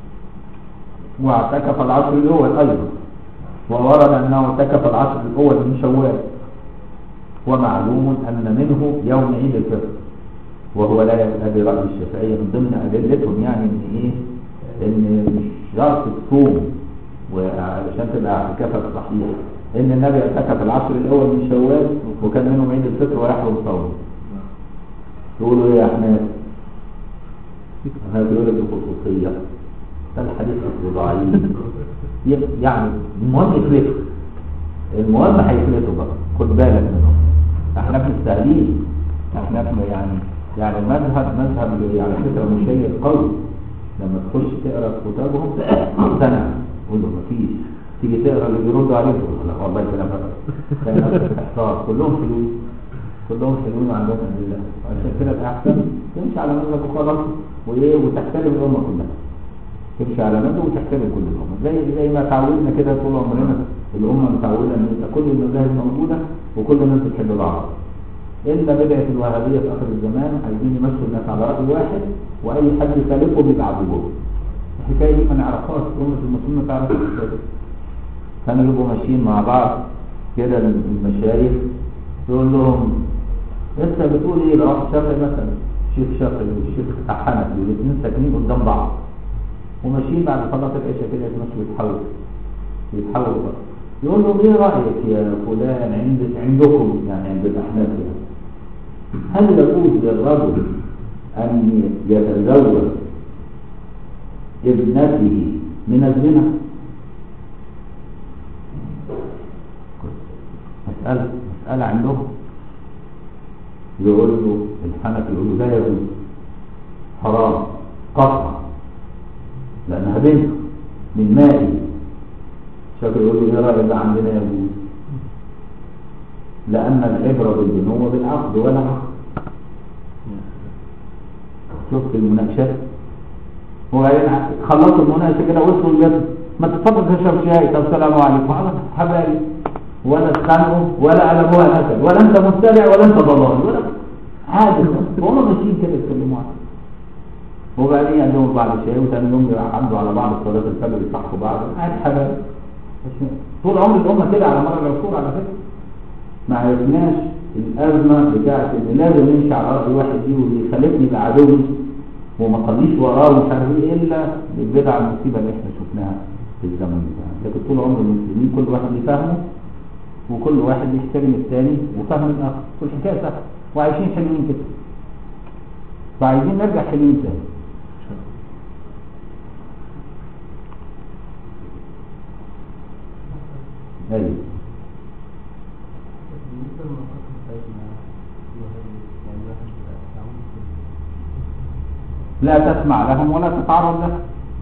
واعتكف العشر الأول أيضا وورد أنه اعتكف العشر الأول من شوال ومعلوم أن منه يوم عيد الفطر وهو لا يبقى برأي الشافعية من ضمن أدلتهم يعني إن إيه إن مش شرط تصوم وعشان تبقى اعتكافك صحيح إن النبي اعتكف العشر الأول من شوال وكان منهم عيد الفطر ويحرم صوم يقولوا إيه يا أحمد؟ هذا يقول لك الخصوصية ده الحديث أصله ضعيف يعني المهم يفلتوا المهم هيفلتوا بقى خد بالك منهم احنا في التهليل احنا في يعني يعني مذهب مذهب على فكره مشير قوي لما تخش تقرا كتابهم مقتنع قول له مفيش تيجي تقرا اللي بيردوا عليه تقول لا والله كلام غلط تلاقي نفسك تحتار كلهم حلوين كلهم حلوين وعندهم ادله عشان كده الاحسن تمشي على مذهب وخلاص وايه وتحترم الامه كلها تمشي على مذهب وتحترم كل الامه زي زي ما تعودنا كده طول عمرنا الامه متعوده ان انت كل المذاهب موجوده وكل الناس بتحب بعض الا بدعه الوهابيه في اخر الزمان عايزين يمشوا الناس على راي واحد واي حد يخالفهم يبقى عدوهم الحكايه دي ما نعرفهاش امه المسلمين ما تعرفش الحكايه دي كانوا يبقوا ماشيين مع بعض كده المشايخ يقول لهم انت بتقول ايه لو واحد شافعي مثلا شيخ شافعي والشيخ بتاع حنفي والاثنين ساكنين قدام بعض وماشيين بعد صلاه العشاء كده يتمشوا يتحاوروا يتحاوروا بقى يقول له ايه رايك يا فلان عند عندكم يعني عند الاحناف يعني هل يجوز للرجل ان يتزوج ابنته من الزنا مسألة مسألة عندهم يقول له الحنفي يقول له لا يجوز حرام قطعا لأنها بنت من مائي شكل يقول له ايه رأيك ده عندنا يجوز لأن العبرة بالبنوة بالعقد ولا عقد شفت المناقشات وبعدين خلصوا المناقشة كده وصلوا الجد ما تتفضل تشرب شاي طب السلام عليكم خلاص حبايبي ولا اتخانقوا ولا قلبوها نكد ولا انت مبتدع ولا انت ضلال ولا عادي وهم ماشيين كده يتكلموا عنه وبعدين عندهم بعض شيء وثاني يوم يعدوا على بعض صلاة الفجر يصحوا بعض عادي حبايبي طول عمر الأمة كده على مر العصور على فكرة ما عرفناش الأزمة بتاعت إن لازم نمشي على رأي واحد دي واللي يخالفني يبقى عدوي وما صليش وراه ومش عارف ايه الا بالبدعه المصيبه اللي احنا شفناها في الزمن بتاعنا لكن طول عمر المسلمين كل واحد ليه فهمه وكل واحد يحترم الثاني وفهم الاخر والحكايه سهله وعايشين حلوين كده فعايزين نرجع حلوين تاني ايوه بالنسبة للمنطقة بتاعتنا في واحد يعني واحد تعاون لا تسمع لهم ولا تتعرض لهم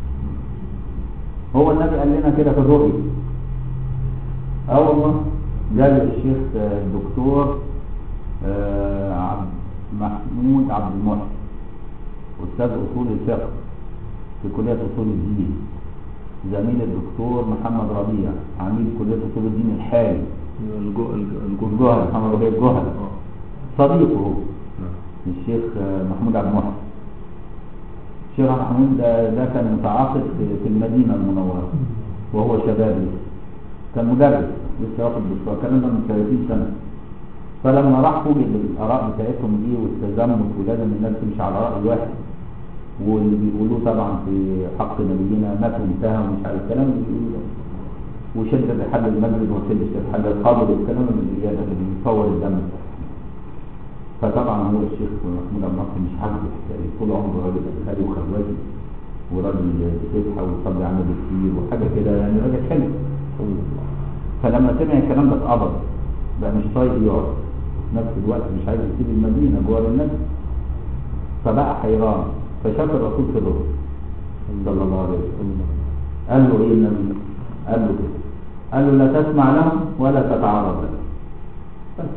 هو النبي قال لنا كده في الرؤيا اه والله قال الشيخ آه، الدكتور آه، عبد محمود عبد المحسن استاذ اصول الفقه في كليه اصول الدين زميل الدكتور محمد ربيع عميد كليه اصول الدين الحالي الجو الجو الجهل محمد ربيع الجهل اه صديقه هو نعم الشيخ آه، محمود عبد المحسن الشيخ عبد محمود ده, ده كان متعاقد في, في المدينة المنورة وهو شباب لسه كان مدرس لسه واخد دكتوراه الكلام ده من 30 سنة فلما راح فوجئ بالآراء بتاعتهم دي والتزمت ولازم الناس تمشي على رأي واحد واللي بيقولوه طبعا في حق نبينا مات وانتهى ومش عارف الكلام اللي بيقولوه ده وشدة لحد المسجد وشدة لحد القبر والكلام اللي بيجي- اللي بيصور الدم فطبعا هو الشيخ محمود عبد الناصر مش عاجبه الحكايه طول عمره راجل ازهري وخواجي وراجل بتفتح ويصلي على النبي كتير وحاجه كده يعني راجل حلو فلما سمع الكلام ده اتقبض بقى مش طايق يقعد في نفس الوقت مش عايز يسيب المدينه جوه النبي فبقى حيران فشاف الرسول في الرؤيا صلى الله عليه وسلم قال له ايه النبي؟ قال له كده قال له لا تسمع لهم ولا تتعرض لهم بس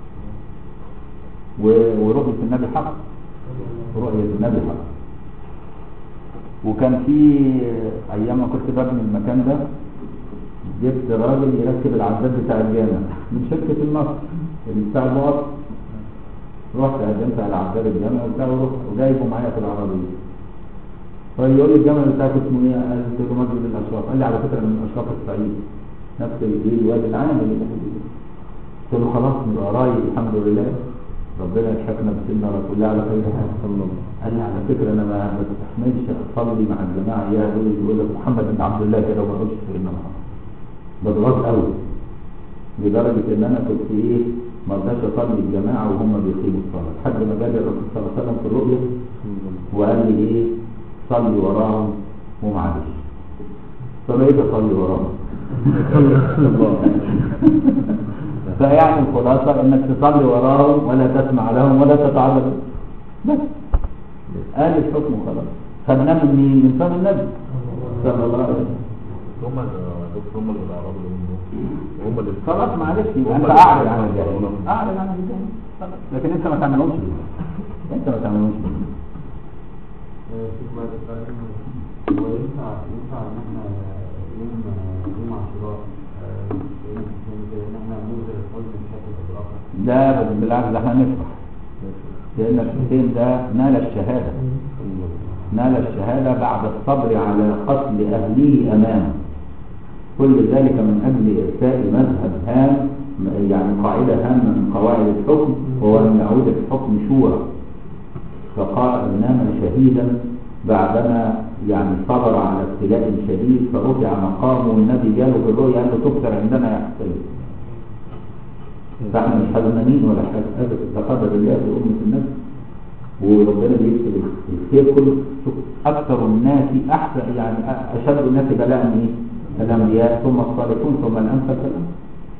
و- ورؤية النبي حق رؤية النبي حق وكان في ايام ما كنت ببني المكان ده جبت راجل يركب العداد بتاع الجامع من شركة النصر اللي بتاع المواطن رحت قدمت على عداد الجامع وبتاع ورحت وجايبه معايا في العربية فيقول لي الجامع بتاعك اسمه ايه؟ قلت له مسجد الاشراف قال لي على فكرة أنا من اشراف الصعيد نفس الايه الواد العام اللي احنا فيه. قلت له خلاص نبقى قرايب الحمد لله ربنا يلحقنا بسيدنا رسول الله على خير حال صلى الله قال لي على فكره انا ما ما بستحملش اصلي مع الجماعه يا دول يقول لك محمد بن عبد الله كده وما اقولش سيدنا محمد بضغط قوي لدرجه ان انا كنت ايه ما رضاش اصلي الجماعه وهم بيقيموا الصلاه لحد ما جالي الرسول صلى الله عليه وسلم في الرؤيا وقال لي ايه صلي وراهم ومعلش فبقيت اصلي وراهم فيعني الخلاصة انك تصلي وراهم ولا تسمع لهم ولا تتعرض لهم. بس قال الحكم خلاص خدناه من مين؟ من فم النبي صلى الله عليه وسلم هم دكتور هم اللي الاعراب اللي هم هم اللي خلاص معلش يبقى هم انت اللي اعرض عن الجاهل بيفكروا. اعرض عن الجاهل خلاص. لكن انت ما تعملهمش بيه. انت ما تعملهمش بيه. وينفع ينفع ان احنا يوم يوم عاشوراء آه، ان احنا ننزل الحزن بشكل او باخر لا بل بالعكس ده احنا نفرح لان الحسين ده نال الشهاده نال الشهادة بعد الصبر على قتل أهله أمامه كل ذلك من أجل إرساء مذهب هام يعني قاعدة هامة من قواعد الحكم وهو أن يعود الحكم شورى فقال نام شهيدا بعدما يعني صبر على ابتلاء شديد فرفع مقامه والنبي جاله في الرؤيا قال له تكثر عندنا يا حسين فاحنا مش حزنانين ولا حاجه هذا ده قدر الله في امه النبي وربنا بيكتب الخير كله شوف اكثر الناس احسن يعني اشد الناس بلاء ايه؟ الانبياء ثم الصالحون ثم الامثل فالامثل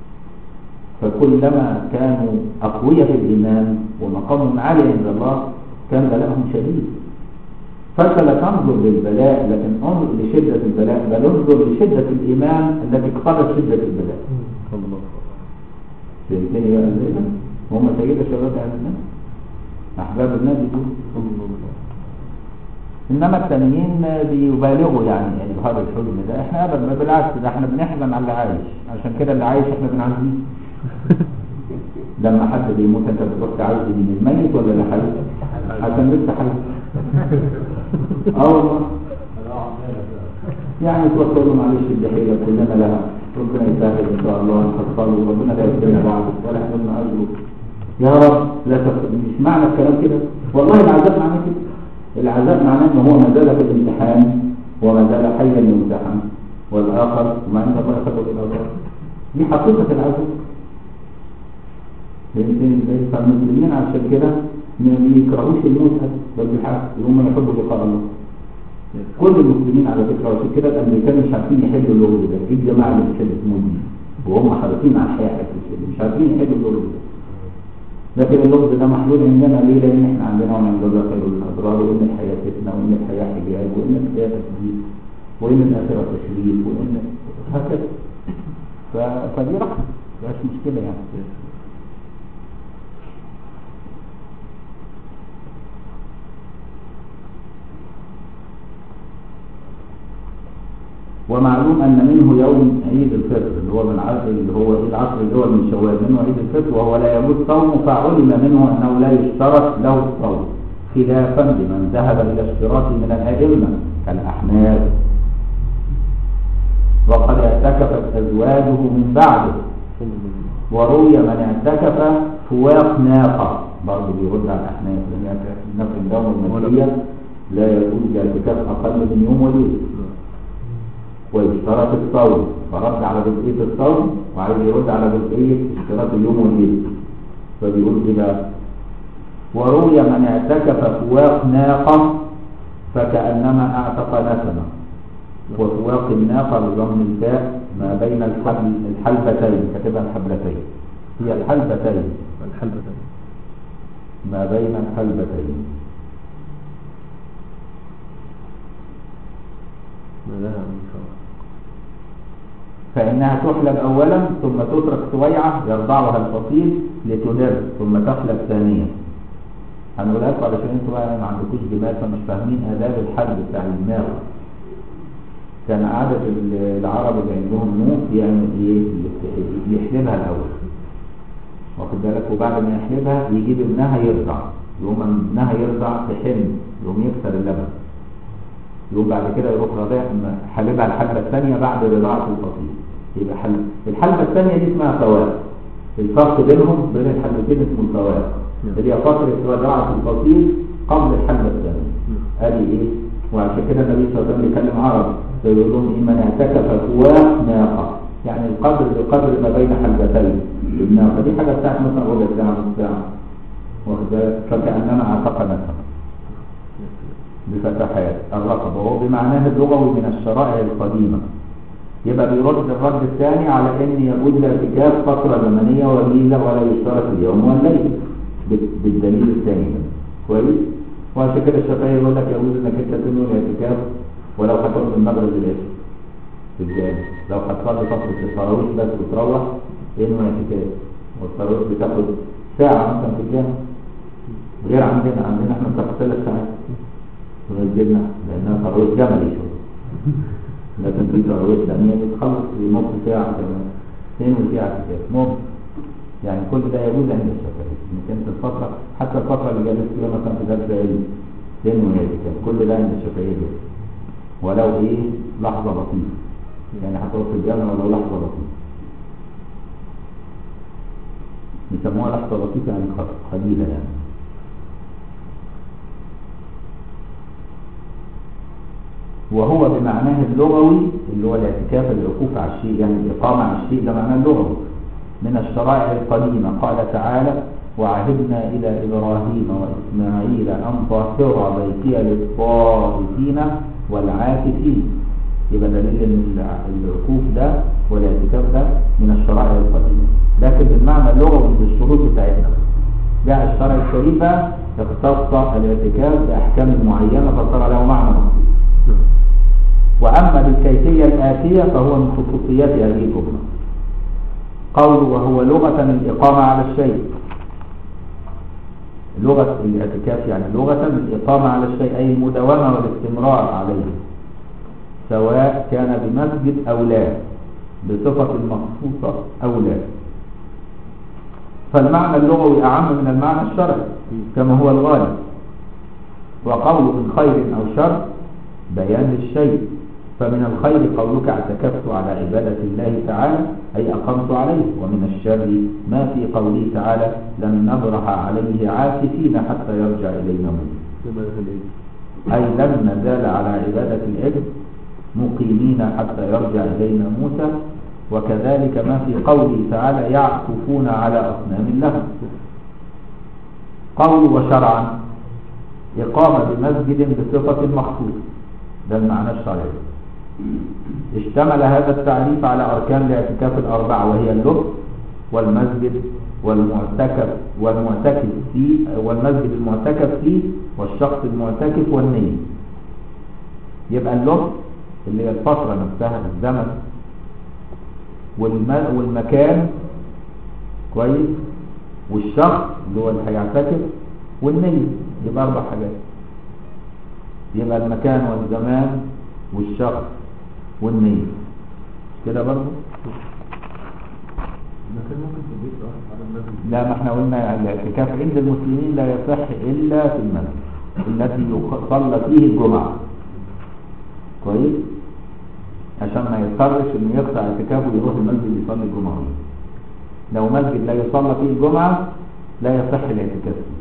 فكلما كانوا اقوياء في الايمان ومقامهم عالي عند الله كان بلاءهم شديد فانت لا تنظر للبلاء لكن انظر لشده البلاء بل انظر لشده الايمان التي اقتضت شده البلاء الله فهمتني بقى ازاي ده؟ هم سيدة شباب اهل النبي احباب النبي دول انما التانيين بيبالغوا يعني اظهار الحزن ده احنا ابدا بالعكس ده احنا بنحزن على اللي عايش عشان كده اللي عايش احنا بنعزيه لما حد بيموت انت بتروح تعزي من الميت ولا اللي حي عشان لسه حي اه والله يعني توصل له معلش الجحية كلنا لها ربنا يسهل ان شاء الله انت تصلي وربنا لا يفتنا بعض ولا يحملنا اجره يا رب لا تف... مش معنى الكلام كده والله العذاب معنى كده العذاب معناه ان هو ما زال في الامتحان وما زال حيا يمتحن والاخر ما عند الله يخرج الى الله دي حقيقه العذاب يمكن فالمسلمين عشان كده ما بيكرهوش الموت أبدا، بل بالعكس هم يحبوا لقاء الله كل المسلمين على فكره وعشان كده الامريكان مش عارفين يحلوا اللغز ده ايه الجماعه اللي بتحب تموت دي وهم حريصين على الحياه حتى كده مش عارفين يحلوا اللغز ده لكن اللغز ده محلول عندنا ليه؟ لان احنا عندنا وعند الله خير الاضرار وان الحياه فتنه وان الحياه حجاب وان الحياه تثبيت وان الاخره تشريف وان هكذا ف- فدي رحمه مش مشكله يعني ومعلوم أن منه يوم عيد الفطر اللي هو من عصر اللي هو عيد العصر اللي هو من شوال منه عيد الفطر وهو لا يجوز صومه فعلم منه أنه لا يشترط له الصوم خلافا لمن ذهب إلى اشتراطه من الأئمة كالأحناف وقد اعتكفت أزواجه من بعده وروي من اعتكف فواق ناقة برضه بيرد على الأحناف لأن اعتكاف الدوم المسيحية لا يجوز الاعتكاف أقل من يوم وليلة واشترط الصوم فرد على جزئية الصوم وعايز يرد على جزئية اشتراط اليوم والليل فبيقول كده وروي من اعتكف فواق ناقة فكأنما اعتق نسمة وفواق الناقة بضم الفاء ما بين الحبل الحلبتين كتبها الحبلتين هي الحلبتين الحلبة ما بين الحلبتين ما لها من شرع فإنها تحلب أولا ثم تترك سويعة يرضعها الفصيل لتدر ثم تحلب ثانيا هنقولها لكم علشان انتوا بقى ما عندكوش دماغ فمش فاهمين آداب الحلب بتاع الدماغ كان عادة ال- العرب اللي عندهم نوح يعمل ايه؟ يحلبها الأول واخد بالك وبعد ما يحلبها يجيب ابنها يرضع يقوم ابنها يرضع تحن يقوم يكسر اللبن يقوم بعد كده يروح رضيع حلبها الحلبة الثانية بعد رضاعة الفصيل يبقى حلب الحلبة الثانية دي اسمها فواق الفرق بينهم بين الحلبتين اسمه الفواق اللي هي فترة رضاعة الفصيل قبل الحلبة الثانية ادي ايه وعشان كده النبي صلى الله عليه وسلم بيكلم عرب فيقول لهم إيه من اعتكف فواق ناقة يعني القدر بقدر ما بين حلبتين الناقة دي حاجة بتاعت مثلا ربع ساعة نص ساعة واخد بالك فكأنما اعتق نفسه بفتحات الرقبة وهو بمعناه اللغوي من الشرائع القديمة يبقى بيرد الرد الثاني على ان يجوز الاعتكاف فترة زمنية وليلة ولا يشترط اليوم والليل بال- بالدليل الثاني ده كويس وعشان كده الشافعي يقول لك يجوز انك انت تنوي الاعتكاف ولو هتقعد من المغرب للعشاء في الجامع لو هتصلي فترة التراويح بس وتروح انوي اعتكاف والتراويح بتاخد ساعة مثلا في الجامع غير عندنا عندنا احنا بتاخد ثلاث ساعات ونزلنا لأنها ترويح جملي شوية لكن في ترويح ثانية بتخلص في نص ساعة كمان اثنين ساعة كتاب ممكن يعني كل ده يجوز عند الشافعي انك انت الفترة حتى الفترة اللي جالس فيها مثلا في درس علم اثنين كتاب كل ده عند الشافعي يجوز ولو ايه لحظة لطيفة يعني هتقعد في الجامع ولو لحظة لطيفة يسموها لحظة لطيفة يعني خ- قليلة يعني وهو بمعناه اللغوي اللي هو الاعتكاف العكوف على الشيء يعني الإقامة على الشيء ده معناه اللغوي من الشرائع القديمة قال تعالى وعهدنا إلى إبراهيم وإسماعيل أن طهر بيتي للطائفين والعاكفين يبقى دليل ان الع- العكوف ده والاعتكاف ده من الشرائع القديمة لكن بالمعنى اللغوي بالشروط بتاعتنا جاء الشرع الشريف بقى اختص الاعتكاف بأحكام معينة فصار له معنى مخصوص وأما بالكيفية الآتية فهو من خصوصيات هذه الجملة قول وهو لغة الإقامة على الشيء لغة الاعتكاف يعني لغة الإقامة على الشيء أي المداومة والاستمرار عليه سواء كان بمسجد أو لا بصفة مخصوصة أو لا فالمعنى اللغوي أعم من المعنى الشرعي كما هو الغالب وقول من خير أو شر بيان للشيء فمن الخير قولك اعتكفت على عبادة الله تعالى أي أقمت عليه ومن الشر ما في قوله تعالى لن نبرح عليه عاكفين حتى يرجع إلينا موسى كما يقول ايه أي لن نزال على عبادة العجل مقيمين حتى يرجع إلينا موسى وكذلك ما في قوله تعالى يعكفون على أصنام لهم قول وشرعا إقامة بمسجد بصفة مخصوص ده المعنى الشرعي اشتمل هذا التعريف على أركان الاعتكاف الأربعة وهي اللبس والمسجد والمعتكف والمعتكف فيه والمسجد المعتكف فيه والشخص المعتكف والنية يبقى اللبس اللي هي الفترة نفسها الزمن والم... والمكان كويس والشخص اللي هو اللي هيعتكف والنية يبقى أربع حاجات يبقى المكان والزمان والشخص والنية كده برضه المكان ممكن في البيت اه على المسجد لا ما احنا قلنا الاعتكاف عند المسلمين لا يصح الا في المسجد التي يصلى فيه الجمعة كويس عشان ما يضطرش انه يقطع اعتكافه ويروح المسجد يصلي الجمعة لو مسجد لا يصلى فيه الجمعة لا يصح الاعتكاف فيه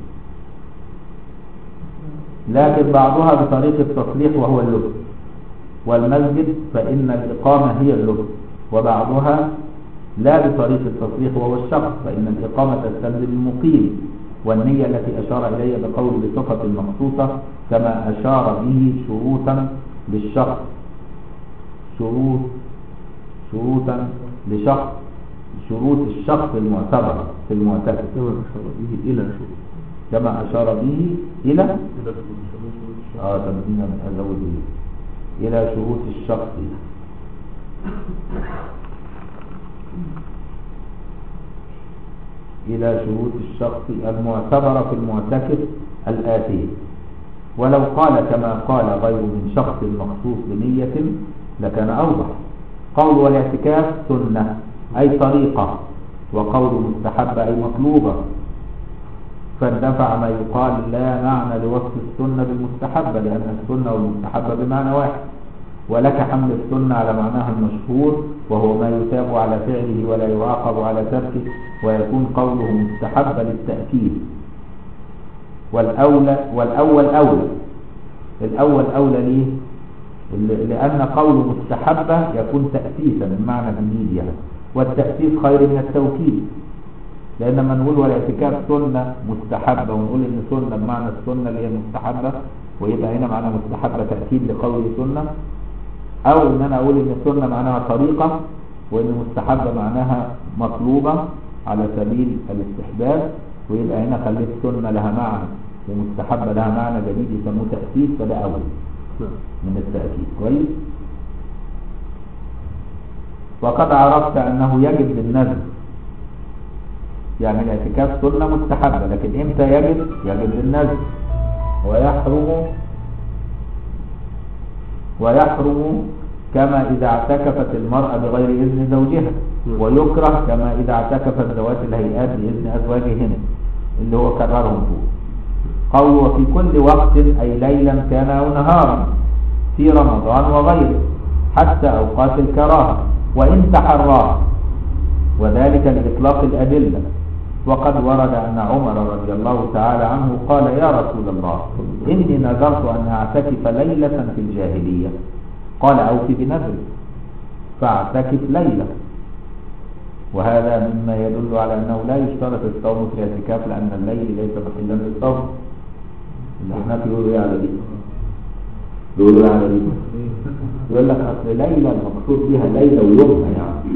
لكن بعضها بطريق التصليح وهو اللبس والمسجد فإن الإقامة هي اللبس وبعضها لا بطريق التصريح وهو الشخص فإن الإقامة تستلزم المقيم والنية التي أشار إليها بقول بصفة مخصوصة كما أشار به شروطا للشخص شروط شروطا لشخص شروط الشخص المعتبرة في المعتكف كما أشار به إلى شروط كما أشار به إلى إلى شروط شروط شروط اه طب دي أنا أزود إيه إلى شروط الشخص إلى شروط الشخص المعتبرة في المعتكف الآتية ولو قال كما قال غير من شخص مخصوص بنية لكان أوضح قول والاعتكاف سنة أي طريقة وقول مستحب أي مطلوبة فاندفع ما يقال لا معنى لوصف السنة بالمستحبة لأن السنة والمستحبة بمعنى واحد ولك حمل السنة على معناها المشهور وهو ما يثاب على فعله ولا يعاقب على تركه ويكون قوله مستحبا للتأكيد والأولى والأول أولى الأول أولى ليه؟ ل- لأن قول مستحبة يكون تأسيسا بمعنى جديد يعني والتأسيس خير من التوكيد لأن لما نقول والاعتكاف سنة مستحبة ونقول إن سنة بمعنى السنة اللي هي مستحبة ويبقى هنا معنى مستحبة تأكيد لقول سنة أو إن أنا أقول إن السنة معناها طريقة وإن مستحبة معناها مطلوبة على سبيل الاستحباب ويبقى هنا خليت سنة لها معنى ومستحبة لها معنى جديد يسموه تأسيس فده أول نعم من التأكيد كويس وقد عرفت أنه يجب بالنذر يعني الاعتكاف سنة مستحبة لكن إمتى يجب يجب بالنذر ويحرم ويحرم كما إذا اعتكفت المرأة بغير إذن زوجها ويكره كما إذا اعتكفت ذوات الهيئات بإذن أزواجهن اللي هو كررهم فوق قول وفي كل وقت أي ليلا كان أو نهارا في رمضان وغيره حتى أوقات الكراهة وإن تحراه وذلك لإطلاق الأدلة وقد ورد أن عمر رضي الله تعالى عنه قال يا رسول الله إني نذرت أن أعتكف ليلة في الجاهلية قال أوفي بنذرك فاعتكف ليلة وهذا مما يدل على أنه لا يشترط الصوم في الاعتكاف لأن الليل ليس محلا للصوم الأحناف يقولوا إيه على دي يقولوا إيه على دي يقول لك أصل ليلة المقصود بها ليلة ويومها يعني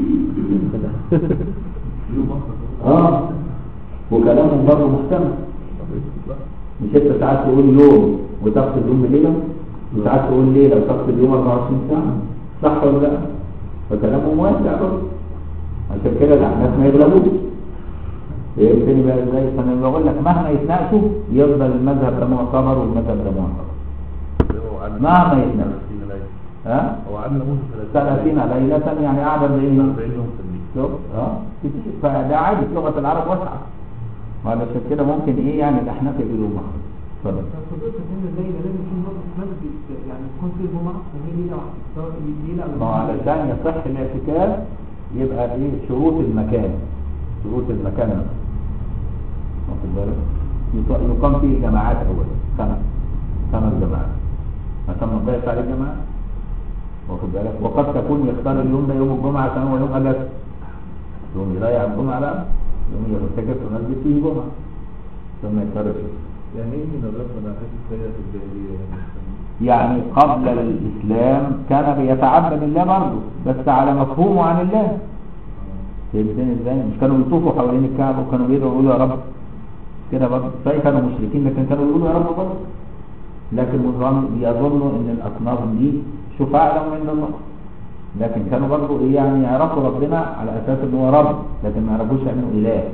اه وكلامهم برضه محتمل مش انت ساعات تقول يوم وتقصد يوم بليله وساعات تقول ليله وتقصد يوم 24 ساعه صح ولا لا فكلامهم واسع برضه عشان كده الاحناف ما يغلبوش فهمتني بقى ازاي فانا بقول لك مهما يتناقشوا يفضل المذهب ده معتبر والمذهب ده معتبر هو عن مهما يتناقشوا 30 ليلة ها هو عن موسى 30 30 ليله يعني قاعده زي 40 يوم في البيت شوف اه كتير فده عادي في لغه العرب واسعه وعلشان كده ممكن ايه يعني الاحناف يقولوا مخرج اتفضل فضلت ان الليله لازم يكون برضه في مسجد يعني يكون في جمعه وهي ليله واحده سواء ليله او ما هو علشان يصح الاعتكاف يبقى ايه شروط المكان شروط المكان نفسه واخد بالك يط- يقام فيه جماعات اول خمس خمس جماعات عشان ما تضيعش عليه الجماعة واخد بالك وقد تكون يختار اليوم ده يوم الجمعة عشان هو يوم أجازة يوم يضيع الجمعة بقى يوم يرتكب في المسجد فيه جمعة ثم يضطرش يعني ايه من الرسم انا حاسس سيئة في الجاهلية يعني يعني قبل الإسلام كان بيتعبد الله برضه بس على مفهومه عن الله فهمتني ازاي مش كانوا بيطوفوا حوالين الكعبة وكانوا بيدعوا يقولوا يا رب كده برضه صحيح كانوا مشركين لكن كانوا بيقولوا يا رب برضه لكن الظن بيظنوا ان الاصنام دي شفاعة لهم عند الله لكن كانوا برضه ايه يعني يعرفوا ربنا على اساس ان هو رب لكن ما يعرفوش انه اله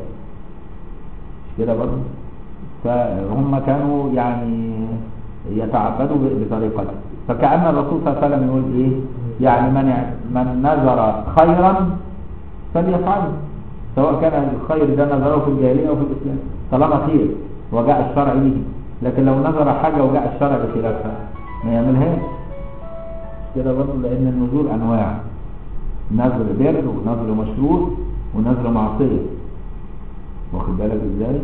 مش كده برضه فهم كانوا يعني يتعبدوا ب- بطريقته فكأن الرسول صلى الله عليه وسلم يقول ايه يعني من من نذر خيرا فليفعله سواء كان الخير ده نذره في الجاهلية او في الاسلام طالما خير وجاء الشرع به لكن لو نذر حاجة وجاء الشرع بخلافها ما يعملهاش كده برضه لان النذور انواع نذر بر ونذر مشروط ونذر معصية واخد بالك ازاي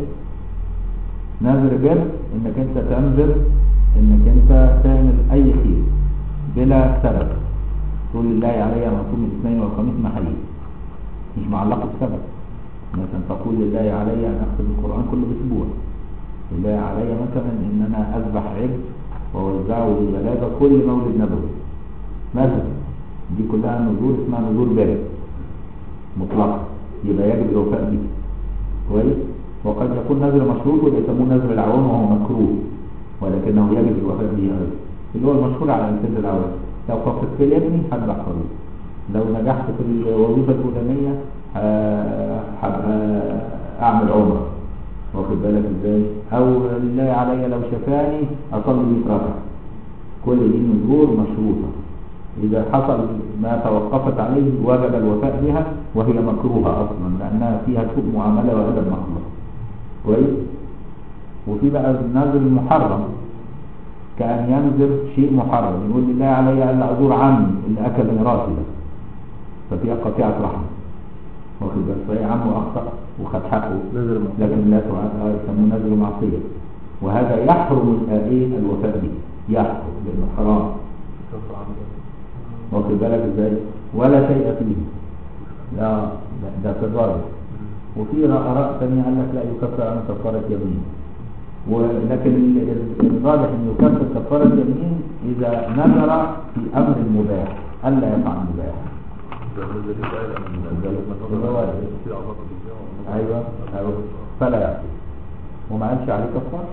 نذر بر انك انت تنذر انك انت تعمل اي خير بلا سبب تقول لله علي ان اصوم الاثنين والخميس محلي مش معلق بسبب مثلا تقول لله علي ان اختم القران كل اسبوع لله علي مثلا ان انا اذبح عجل واوزعه للغلابه كل مولد نبوي مثلا دي كلها نذور اسمها نذور بر مطلقه يبقى يجب الوفاء به كويس وقد يكون نذر مشروط وده يسموه نذر العوام وهو مكروه ولكنه يجب الوفاء به ايضا اللي هو المشهور على لسان العوام لو خفت في الابن هذبح خروف لو نجحت في الوظيفه الفلانيه آه، هبقى اعمل عمره واخد بالك ازاي او لله علي لو شفاني اصلي 100 ركعه كل دي نذور مشروطه إذا حصل ما توقفت عليه وجب الوفاء بها وهي مكروهة أصلا لأنها فيها سوء معاملة وأدب مخلوق كويس وفي بقى النذر المحرم كأن ينذر شيء محرم يقول لله علي ألا أزور عمي اللي أكل ميراثي ده ففيها قطيعة رحم واخد بالك فهي عمه أخطأ وخد حقه نذر معصية. لكن لا تعد آه، يسموه نذر معصية وهذا يحرم الآئين الوفاء به يحرم لأنه حرام كفر عن ذلك. واخد بالك ازاي ولا شيء فيه لا لا، ده في الظاهر وفي آراء ثانية قال لك لا يكفر عن كفارة يمين ولكن ال- ال- الراجح انه يكفر كفارة يمين إذا نذر في أمر مباح ألا يفعل مباح ده ده دليل قال ان ده من اللي هو نظر في علاقة بالجامعة أيوه أيوه فلا يعصي وما قالش عليه كفارة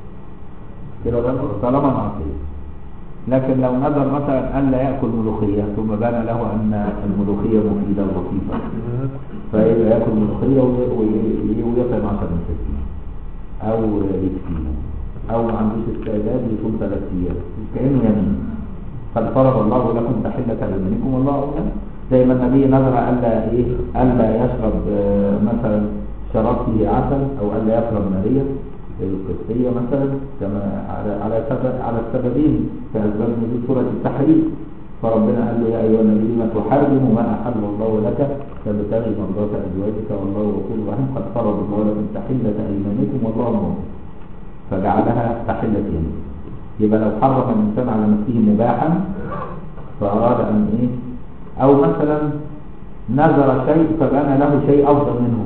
كده برضه طالما معصية لكن لو نذر مثلا ألا يأكل ملوخية ثم بان له أن الملوخية مفيدة ولطيفة فيبقى ياكل ملوخية وي- وي- ويطعم 10 مساكين أو يكفيه أو ما عندوش استعداد يصوم ثلاث أيام كأنه يمين قد فرض الله لكم تحلة أيمانكم والله أعلم زي ما النبي نذر ألا إيه ألا يشرب آه، مثلا شراب فيه عسل أو ألا يشرب ماريا القسطية مثلا كما على على سبب على السببين في أسباب نزول سورة التحريم فربنا قال له يا أيها النبي لما تحرم ما أحل الله لك تبتغي مرضات أزواجك والله غفور رحيم قد فرض الله لكم تحلة أيمانكم والله موت فجعلها تحلة يمين يبقى لو حرم الإنسان على نفسه مباحا فأراد أن إيه أو مثلا نذر شيء فبان له شيء أفضل منه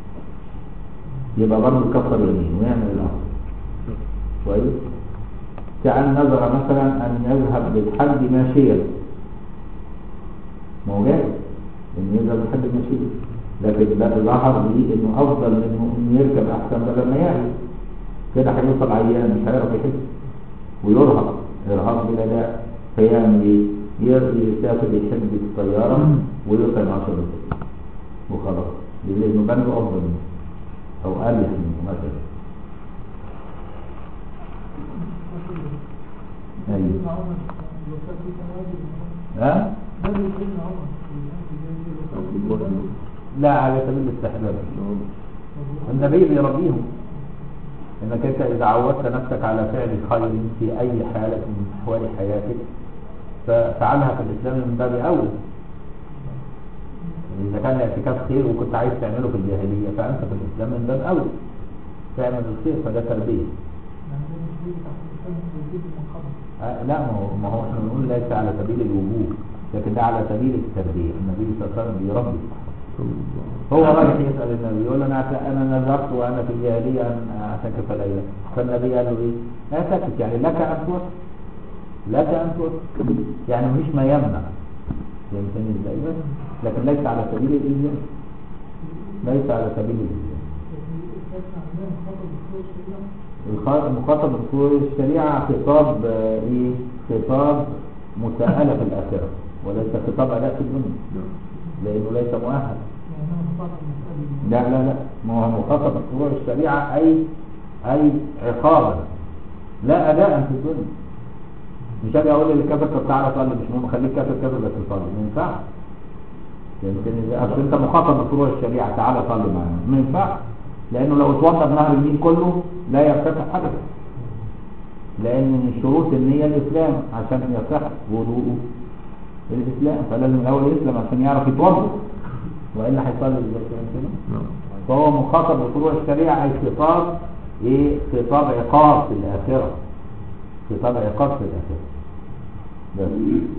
يبقى برضه كفر يمين ويعمل الأمر كويس كأن نذر مثلا أن يذهب للحج ماشيا ما هو جائز إنه يذهب للحج ماشيا لكن ده ظهر لي إنه أفضل منه إنه يركب أحسن بدل ما يعي كده هيوصل عيان مش هيعرف يحس ويرهق إرهاق بلا داعي فيعمل إيه؟ ير- يسافر يحج بالطيارة ويوصل 10 دقايق وخلاص لأنه بان له أفضل منه أو أريح منه مثلا أيوه ها؟ لا على سبيل الاستحباب النبي بيربيهم انك انت اذا عودت نفسك على فعل الخير في اي حالة من احوال حياتك ففعلها في الاسلام من باب اولى اذا كان الاعتكاف خير وكنت عايز تعمله في الجاهلية فانت في الاسلام من باب اولى تعمل الخير فده تربية آه، لا ما هو ما هو احنا بنقول ليس على سبيل الوجوب لكن ده على سبيل التربيه النبي صلى الله عليه وسلم بيربي هو رايح يسال النبي يقول له انا انا نذرت وانا في الجاهليه ان اعتكف ليله فالنبي قال له ايه؟ اعتكف يعني لك ان توكل لك ان توكل يعني مش ما يمنع فهمتني ازاي بس لكن ليس على سبيل الالزام ليس على سبيل الالزام الخ- المخاطب بطول الشريعة خطاب آه، ايه خطاب مساءلة في الآخرة وليس خطاب أداء في الدنيا لأنه ليس مؤهل لا لا لا ما هو مخاطب بطول الشريعة أي أي عقابا لا أداء في الدنيا مش هاجي أقول للكافر طب تعالى صلي مش مهم خليك كافر كافر بس تصلي ما ينفعش يمكن اصل انت مخاطب بفروع الشريعه تعالى صلي معانا ما ينفعش لانه لو اتوضى بنهر النيل كله لا يرتفع حدث لان من شروط النيه الاسلام عشان يصح وضوءه الاسلام فلازم الاول يسلم عشان يعرف يتوضا والا هيصلي ازاي فاهم كده؟ فهو مخاطب بفروع الشريعه اي خطاب ايه خطاب عقاب في الاخره خطاب عقاب في الاخره بس.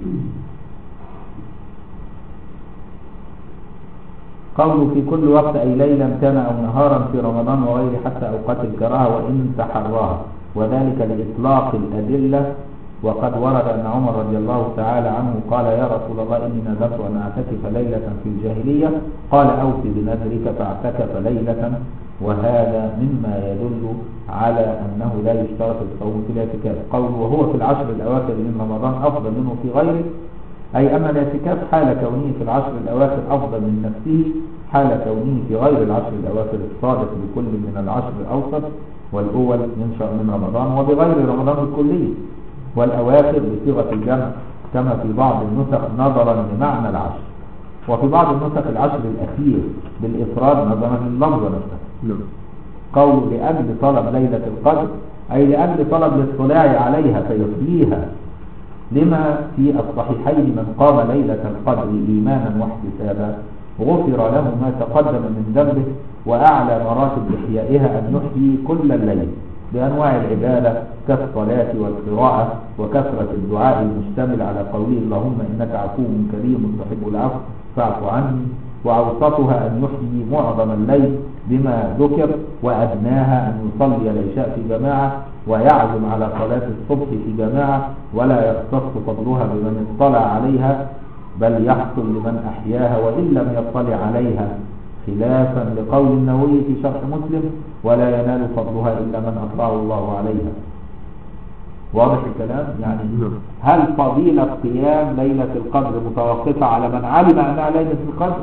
قوله في كل وقت أي ليلا كان أو نهارا في رمضان وغيره حتى أوقات الكراهة وإن تحراها وذلك لإطلاق الأدلة وقد ورد أن عمر رضي الله تعالى عنه قال يا رسول الله إني نذرت أن أعتكف ليلة في الجاهلية قال أوف بنذرك فاعتكف ليلة وهذا مما يدل على أنه لا يشترط الصوم في الاعتكاف قوله وهو في العشر الأواخر من رمضان أفضل منه في غيره أي أن الاعتكاف حال كونه في العشر الأواخر أفضل من نفسه حال كونه في غير العشر الأواخر الصادق بكل من العشر الأوسط والأول ينشأ من رمضان وبغير رمضان الكلي والأواخر بصيغة الجمع كما في بعض النسخ نظرا لمعنى العشر وفي بعض النسخ العشر الأخير بالإفراد نظرا لللفظ نفسه نعم قول لأجل طلب ليلة القدر أي لأجل طلب الاطلاع عليها فيصليها لما في الصحيحين من قام ليلة القدر إيمانا واحتسابا غفر له ما تقدم من ذنبه وأعلى مراتب إحيائها أن يحيي كل الليل بأنواع العبادة كالصلاة والقراءة وكثرة الدعاء المشتمل على قوله اللهم إنك عفو كريم تحب العفو فاعف عني وأوسطها أن يحيي معظم الليل بما ذكر وأدناها أن يصلي العشاء في جماعة ويعزم على صلاة الصبح في جماعة ولا يختص فضلها بمن اطلع عليها بل يحصل لمن أحياها وإن لم يطلع عليها خلافا لقول النووي في شرح مسلم ولا ينال فضلها إلا من أطلعه الله عليها واضح الكلام يعني نعم. هل فضيلة قيام ليلة القدر متوقفة على من علم أنها ليلة القدر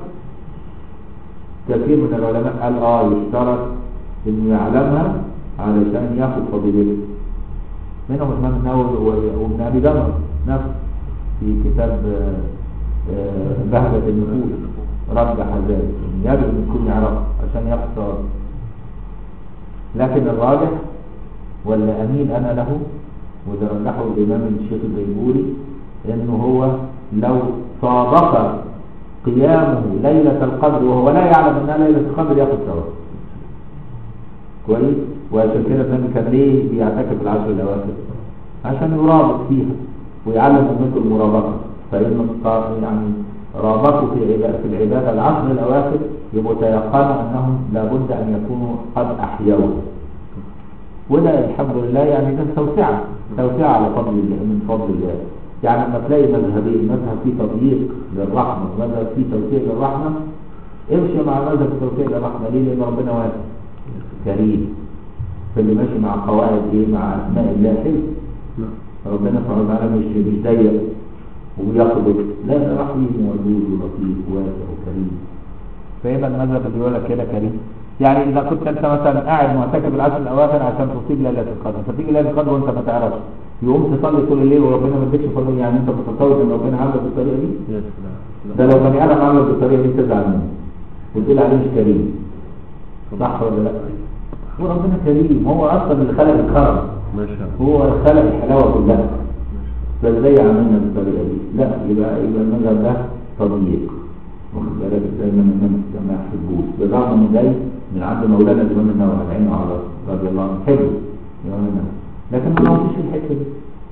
كثير من العلماء قال اه يشترط انه يعلمها علشان ياخد فضيلتها منهم الامام النووي و- وابن ابي جمر نفسه في كتاب آه، آه، بهجة النفوس رجح ذلك يجب ان يكون يعرف عشان ياخد ثواب لكن الراجح ولا اميل انا له وده رجحه الامام الشيخ البيبوري انه هو لو صادق قيامه ليلة القدر وهو لا يعلم انها ليلة القدر ياخد ثواب كويس وعشان كده النبي كان ليه بيعتكف العشر الاواخر عشان يرابط فيها ويعلم امته المرابطه فان الص- يعني رابطوا في عبادة في العباده العشر الاواخر يبقوا تيقنوا انهم لابد ان يكونوا قد احيوها وده الحمد لله يعني ده توسعه توسعه على فضل الله من فضل الله يعني لما تلاقي مذهبين مذهب فيه تضييق للرحمه ومذهب فيه توسيع للرحمه امشي مع مذهب التوسيع للرحمه ليه؟ لان ربنا واسع كريم فاللي ماشي مع قواعد ايه مع اسماء الله حلو نعم. ربنا سبحانه وتعالى مش مش ضيق وبيقبض لا ده رحيم ودود ولطيف وواسع وكريم فيبقى المذهب اللي يقول لك كده كريم يعني اذا كنت انت مثلا قاعد معتكف العشر الاواخر عشان تصيب ليله القدر فتيجي ليله القدر وانت ما تعرفش يقوم تصلي طول الليل وربنا ما ادكش فضل يعني انت متصور ان ربنا عامله بالطريقه دي يا سلام ده لو بني ادم عامله بالطريقه دي تزعل منه وتقول عليه مش كريم صح ولا لا؟ هو ربنا كريم هو اصلا اللي خلق الكرم ما شاء الله هو خلق الحلاوه كلها فازاي عملنا بالطريقه دي؟ لا يبقى يبقى المذهب ده تضييق واخد بالك دايما الناس ما يحبوش بالرغم انه جاي من عند مولانا الامام النووي على عينه وعلى راسه رضي الله عنه حلو الامام النووي لكن ما نوصيش الحته دي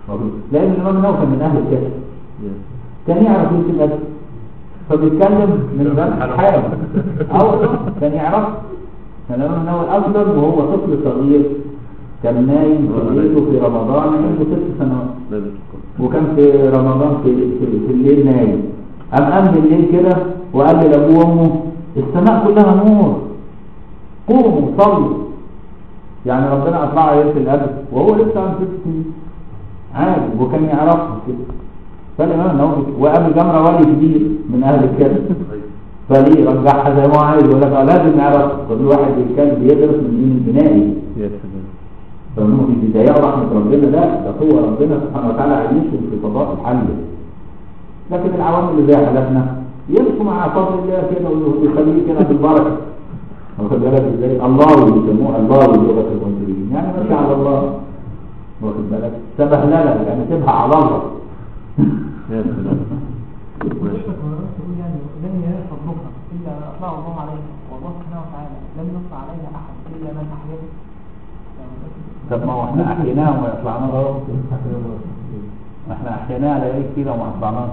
لان الامام النووي كان من اهل الكتب يس. كان يعرف ايه الادب فبيتكلم من باب حاله اه والله كان يعرف كان الامام النووي اسلم وهو طفل صغير كان نايم في بيته في رمضان عنده ست سنوات ليلة القدر وكان في رمضان في, في, في الليل نايم قام قام بالليل كده وقال لابوه وامه السماء كلها نور قوموا صلوا يعني ربنا اطلع ليله القدر وهو لسه عنده ست سنين عادي وكان يعرفها كده فالامام النووي وابي جمره ولي كبير من اهل الكلب فليه رجعها زي ما هو عايز يقول لك آه لازم يعرف كل واحد بيتكلم بيدرس من دين البنائي يا سلام فانه في بداية رحمة ربنا لا ده هو ربنا سبحانه وتعالى عايشهم في فضاء الحل لكن العوام اللي زي حالتنا يمشوا مع فضل الله كده ويخليه كده بالبركة واخد بالك ازاي الله بيسموه الله لغة المصريين يعني ماشي على الله واخد بالك سبهلله يعني سيبها على الله يا سلام مش ماشي تقول يعني لن ينال فضلها الا اطلع الله عليها والله سبحانه وتعالى لم يطلع عليها احد الا من احيته طب ما هو احنا احييناه وما يطلعناه غلط احنا احييناه على ايه كتير وما اطلعناه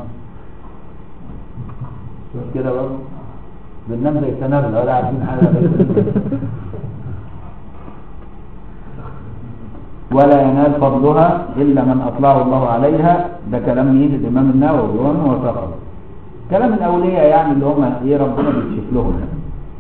مش كده برضه بننام زي التنابل ولا عارفين حاجه ولا ينال فضلها الا من اطلعه الله عليها ده كلام مين الامام النووي ومن وثقه كلام الاولياء يعني اللي هم ايه ربنا بيكشف لهم يعني.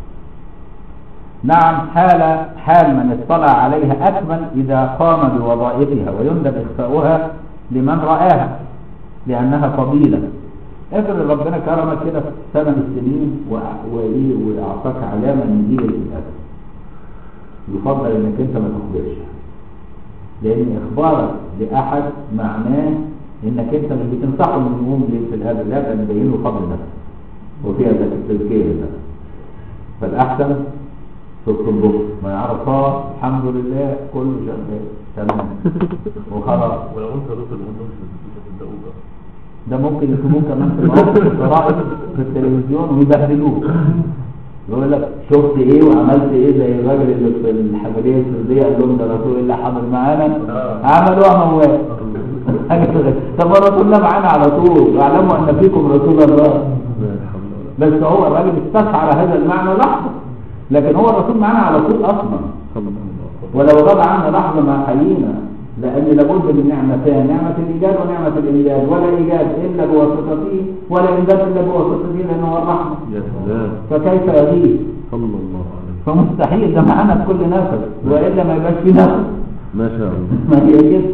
نعم حال حال من اطلع عليها أكمل إذا قام بوظائفها ويندب إخفاؤها لمن رآها لأنها فضيلة افرض ربنا كرمك كده في سنة من السنين وأ- وإيه وأعطاك علامة من دين الأدب يفضل إنك أنت ما تخبرش لأن إخبارك لأحد معناه إنك أنت مش بتنصحه من يقوم في الهدف لا بل تبين له فضل نفسه وفيها ذلك التذكير ده فالأحسن تطلبه ما يعرفها الحمد لله كله شغال تمام وخلاص ولو انت رسل وانت مش مش هتصدقوه بقى ده ممكن يكونوا كمان في مواقف الجرائد في التلفزيون ويبهدلوه يقول لك شفت ايه وعملت ايه زي الراجل اللي في الحمليه السرديه قال لهم ده رسول الله حاضر معانا عملوها موال طب الرسول ده معانا على طول واعلموا ان فيكم رسول الله لا حول ولا بس هو الراجل استشعر هذا المعنى لحظه لكن هو الرسول معانا على طول اصلا صلى الله ولو غاب عنا لحظة ما حيينا لأن لابد من نعمتين نعمة الإيجاد ونعمة الإمداد ولا إيجاد إلا بواسطته ولا إمداد إلا بواسطته لأنه هو الرحمة يا سلام فكيف يغيب صلى الله عليه وسلم فمستحيل ده معانا في كل نفس وإلا ما يبقاش في نفس ما شاء الله ما هي كده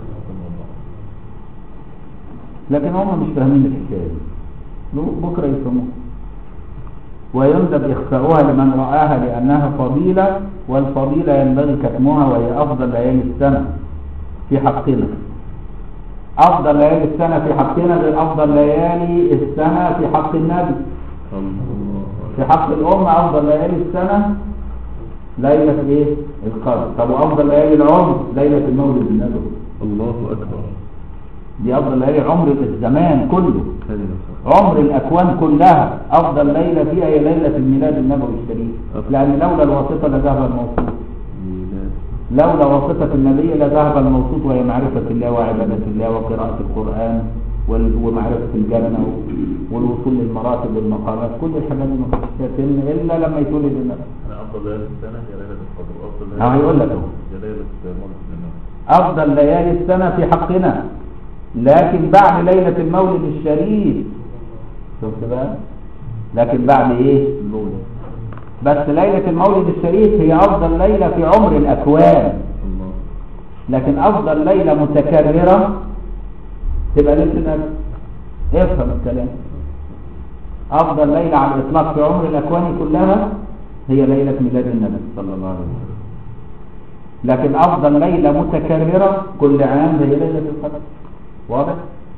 لكن هم مش فاهمين الحكاية دي لو بكرة يفهموها ويندب إخفاؤها لمن رآها لأنها فضيلة والفضيلة ينبغي كتمها وهي أفضل ليالي السنة في حقنا أفضل ليالي السنة في حقنا غير أفضل ليالي السنة في حق النبي صلى الله عليه في حق الأمة أفضل ليالي السنة ليلة إيه؟ القدر طب وأفضل ليالي العمر ليلة المولد النبوي الله اكبر دي أفضل ليالي عمر الزمان كله كلمة صح عمر الأكوان كلها أفضل ليلة فيها هي ليلة الميلاد النبوي الشريف لأن لولا الواسطة لذهب الموصول ميلاد لولا واسطة النبي لذهب الموصول وهي معرفة الله وعبادة الله وقراءة القرآن وال- ومعرفة الجنة والوصول للمراتب والمقامات كل الحاجات دي ما كانتش تتم إلا لما يتولد النبي انا افضل ليالي السنه هي ليله القدر وافضل أهو هيقول لك أهو. هي ليله مولد النبي أفضل ليالي السنة في حقنا لكن بعد ليلة المولد الشريف شفت بقى لكن بعد إيه المولد بس ليلة المولد الشريف هي أفضل ليلة في عمر الأكوان الله لكن أفضل ليلة متكررة تبقى ليلة النبي افهم الكلام أفضل ليلة على الإطلاق في عمر الأكوان كلها هي ليلة ميلاد النبي صلى الله عليه وسلم لكن أفضل ليلة متكررة كل عام هي ليلة القدر واضح؟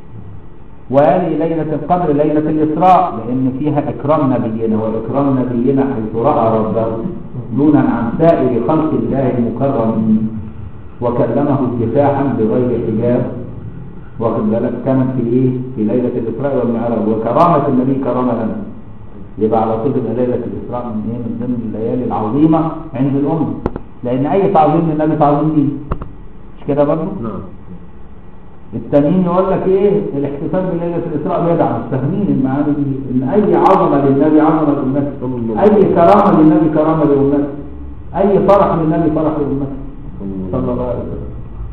وهذه ليلة القدر ليلة الإسراء لأن فيها إكرام نبينا وإكرام نبينا حيث رأى ربه دونا عن سائر خلق الله المكرمين وكلمه كفاحا بغير حجاب واخد بالك كانت في ايه في ليله الاسراء والمعراج وكرامه النبي كرامه لنا يبقى على طول تبقى ليله الاسراء من ايه من ضمن الليالي العظيمه عند الامه لان اي تعظيم للنبي تعظيم ليه مش كده برضه نعم التانيين يقول لك ايه الاحتفال بليله الاسراء بدعه مش فاهمين المعاني دي ان اي عظمه للنبي عظمه للنبي صلى الله اي كرامه للنبي كرامه للنبي اي فرح للنبي فرح للنبي صلى الله عليه وسلم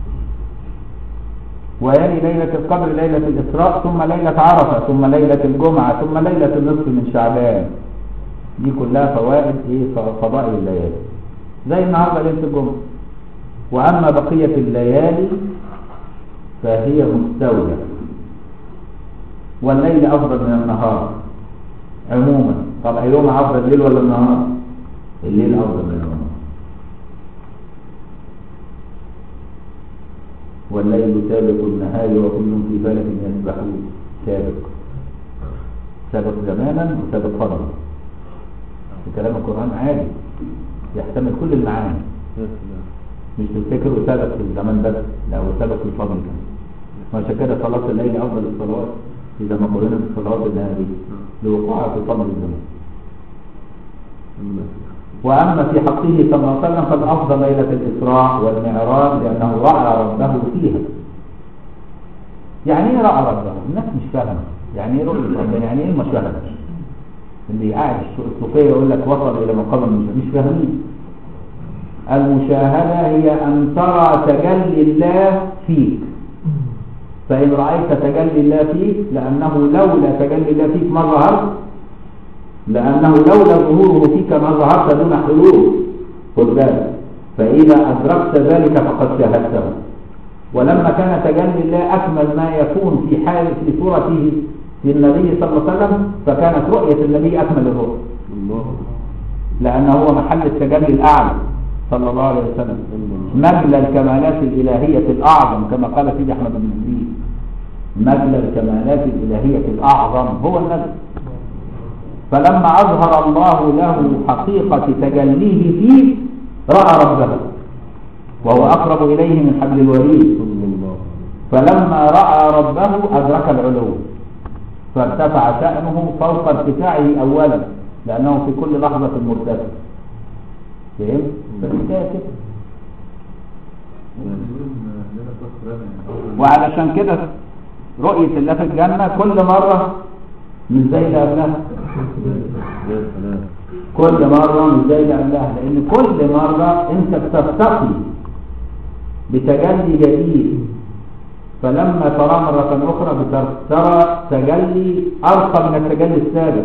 ويلي ليلة القدر ليلة الإسراء ثم ليلة عرفة ثم ليلة الجمعة ثم ليلة النصف من شعبان دي كلها فوائد ايه ف- فضائل الليالي زي النهارده ليلة الجمعة وأما بقية الليالي فهي مستوية والليل أفضل من النهار عموما طب أيهما أفضل الليل ولا النهار؟ الليل أفضل من النهار والليل سابق النهار وكل في فلك يسبحون سابق سابق زمانا وسابق فضلا في كلام القرآن عادي يحتمل كل المعاني يا سلام مش تفتكر وسابق في الزمان بس لا وسابق في الفضل كمان وعشان كده صلاة الليل أفضل الصلوات إذا ما قرنا بالصلوات النهارية لوقوعها في فضل الزمان وأما في حقه صلى الله عليه وسلم فالأفضل ليلة الإسراء والمعراج لأنه رأى ربه فيها يعني ايه رأى ربه؟ الناس مش فاهمة يعني ايه رؤية ربنا؟ يعني ايه المشاهدة؟ اللي قاعد الصوفية يقول لك وصل إلى مقام المشاهدة مش فاهمين المشاهدة هي أن ترى تجلي الله فيك فإن رأيت تجلي الله فيك لأنه لولا تجلي الله فيك ما ظهرت لأنه لولا ظهوره فيك ما ظهرت دون حلول خد بالك فإذا أدركت ذلك فقد شاهدته ولما كان تجلي الله أكمل ما يكون في حال في صورته للنبي صلى الله عليه وسلم فكانت رؤية النبي أكمل الرؤية الله لأنه هو محل التجلي الأعلى صلى الله عليه وسلم مجلى الكمالات الإلهية الأعظم كما قال سيدي أحمد بن عبيد مجلى الكمالات الإلهية الأعظم هو النبي فلما أظهر الله له حقيقة تجليه فيه رأى ربه وهو أقرب إليه من حبل الوريد صلى الله فلما رأى ربه أدرك العلو فارتفع شأنه فوق ارتفاعه أولا لأنه في كل لحظة مرتفع فهمت؟ فالحكاية كده وعلشان كده رؤية الله في الجنة كل مرة مش زي اللي قبلها يا سلام كل مرة مش زي اللي قبلها لأن كل مرة أنت بترتقي بتجلي جديد فلما ترى مرة أخرى بتر- ترى تجلي أرقى من التجلي السابق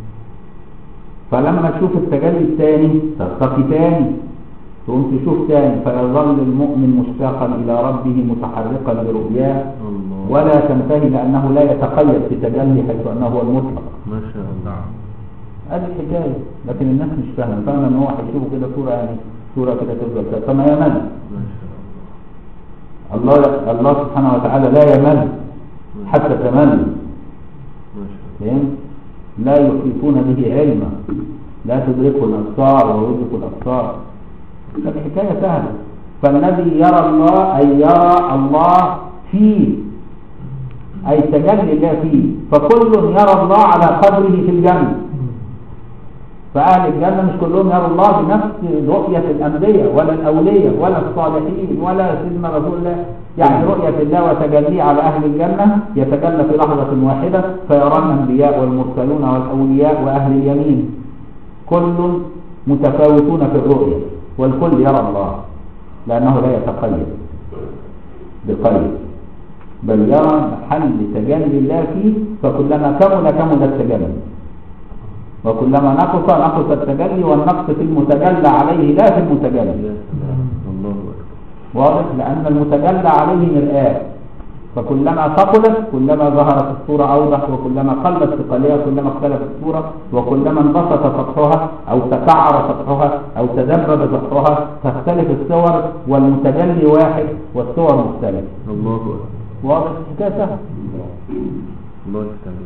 فلما تشوف التجلي الثاني ترتقي ثاني تقوم تشوف ثاني فيظل المؤمن مشتاقا إلى ربه متحرقا لرؤياه الله ولا تنتهي لأنه لا يتقيد في تجلي حيث أنه هو المطلق ما شاء الله هذه الحكاية لكن الناس مش فاهمة فاهمة ان هو هيشوفوا كده صورة يعني صورة كده تفضل كده فما يمل ما شاء الله الله الله سبحانه وتعالى لا يمل حتى تمل ما شاء الله فهم لا يحيطون به علما لا تدركه الأبصار ويدرك الأبصار الحكاية سهلة فالذي يرى الله أي يرى الله فيه أي تجلي الله فيه فكل يرى الله على قدره في الجنة فأهل الجنة مش كلهم يروا الله بنفس رؤية الأنبياء ولا الأولياء ولا الصالحين ولا سيدنا رسول الله يعني رؤية الله وتجليه على أهل الجنة يتجلى في لحظة واحدة فيرى الأنبياء والمرسلون والأولياء وأهل اليمين كل متفاوتون في الرؤية والكل يرى الله لأنه لا يتقيد بقيد بل يرى محل تجلي الله فيه فكلما كمل كمل التجلي وكلما نقص نقص التجلي والنقص في المتجلى عليه لا في المتجلي يا سلام الله أكبر واضح لأن المتجلى عليه مرآة فكلما ثقلت كلما ظهرت الصورة أوضح وكلما قلت ثقلها كلما اختلفت الصورة وكلما انبسط سطحها أو تكعر سطحها أو تدرج سطحها تختلف الصور والمتجلي واحد والصور مختلفة الله أكبر واضح الحكاية سهلة الله يستعين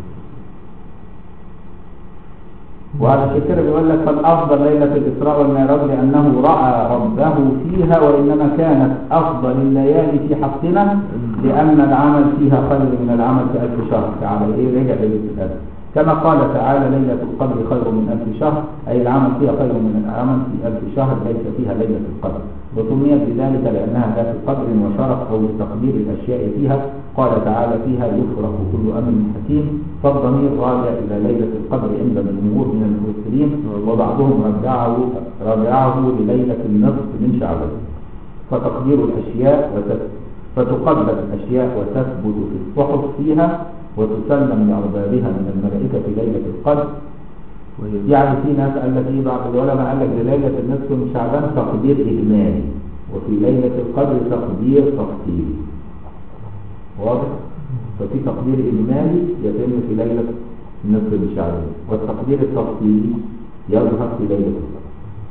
وعلى كده بيقول لك فالأفضل ليلة الإسراء والمعراج لأنه رأى ربه فيها وإنما كانت أفضل الليالي في حقنا لأن العمل فيها خير من العمل في ألف شهر تعالى إيه رجع ليلة القدر كما قال تعالى ليلة القدر خير من ألف شهر أي العمل فيها خير من العمل في ألف شهر ليس فيها ليلة القدر وسميت بذلك لأنها ذات قدر وشرف أو لتقدير الأشياء فيها قال تعالى فيها يفرح كل أمر حكيم فالضمير راجع إلى ليلة القدر عند الجمهور من المفسرين وبعضهم رجعه رجعه لليلة النصف من شعبان فتقدير الأشياء وتثبت فتقدر الأشياء وتثبت في الصحف فيها وتسلم لأربابها من الملائكة في ليلة القدر يعني في ناس قال لك ايه بعض العلماء قال لك ليلة النصف من شعبان تقدير إجمالي وفي ليلة القدر تقدير تفصيلي واضح؟ ففي تقدير إجمالي يتم في ليلة النصف من شعبان والتقدير التفصيلي يظهر في ليلة القدر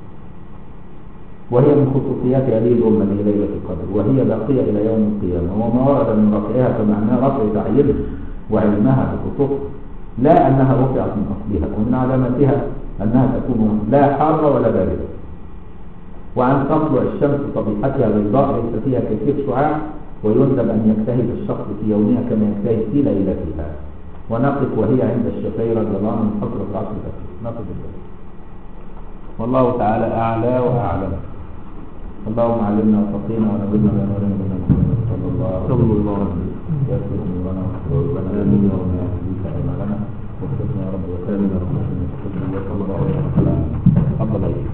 وهي من خصوصيات هذه الأمة هي ليلة القدر وهي باقية إلى يوم القيامة وما ورد من رفعها فمعناه رفع تعيينها وعلمها بخصوصها لا أنها رفعت من أصلها ومن علاماتها أنها تكون لا حارة ولا باردة وأن تطلع الشمس طبيعتها بيضاء ليس فيها كثير شعاع ويندب أن يجتهد الشخص في يومها كما يجتهد في ليلتها ونقف وهي عند الشافعي رضي الله عنه من حضرة العصر الأخير نقف الدرس والله تعالى أعلى وأعلم اللهم علمنا وفقنا ونبذنا بين ولنا بين محمد صلى الله عليه صلى الله عليه وسلم يسر امورنا واستر لنا امين وما يهديك اعمالنا وفقنا يا رب وسلم يا رب وسلم صلى الله عليه وسلم افضل ايديك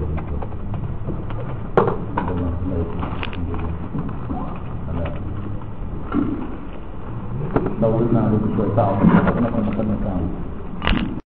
لو قلنا عليك شويه تعب احنا كنا خدنا ساعه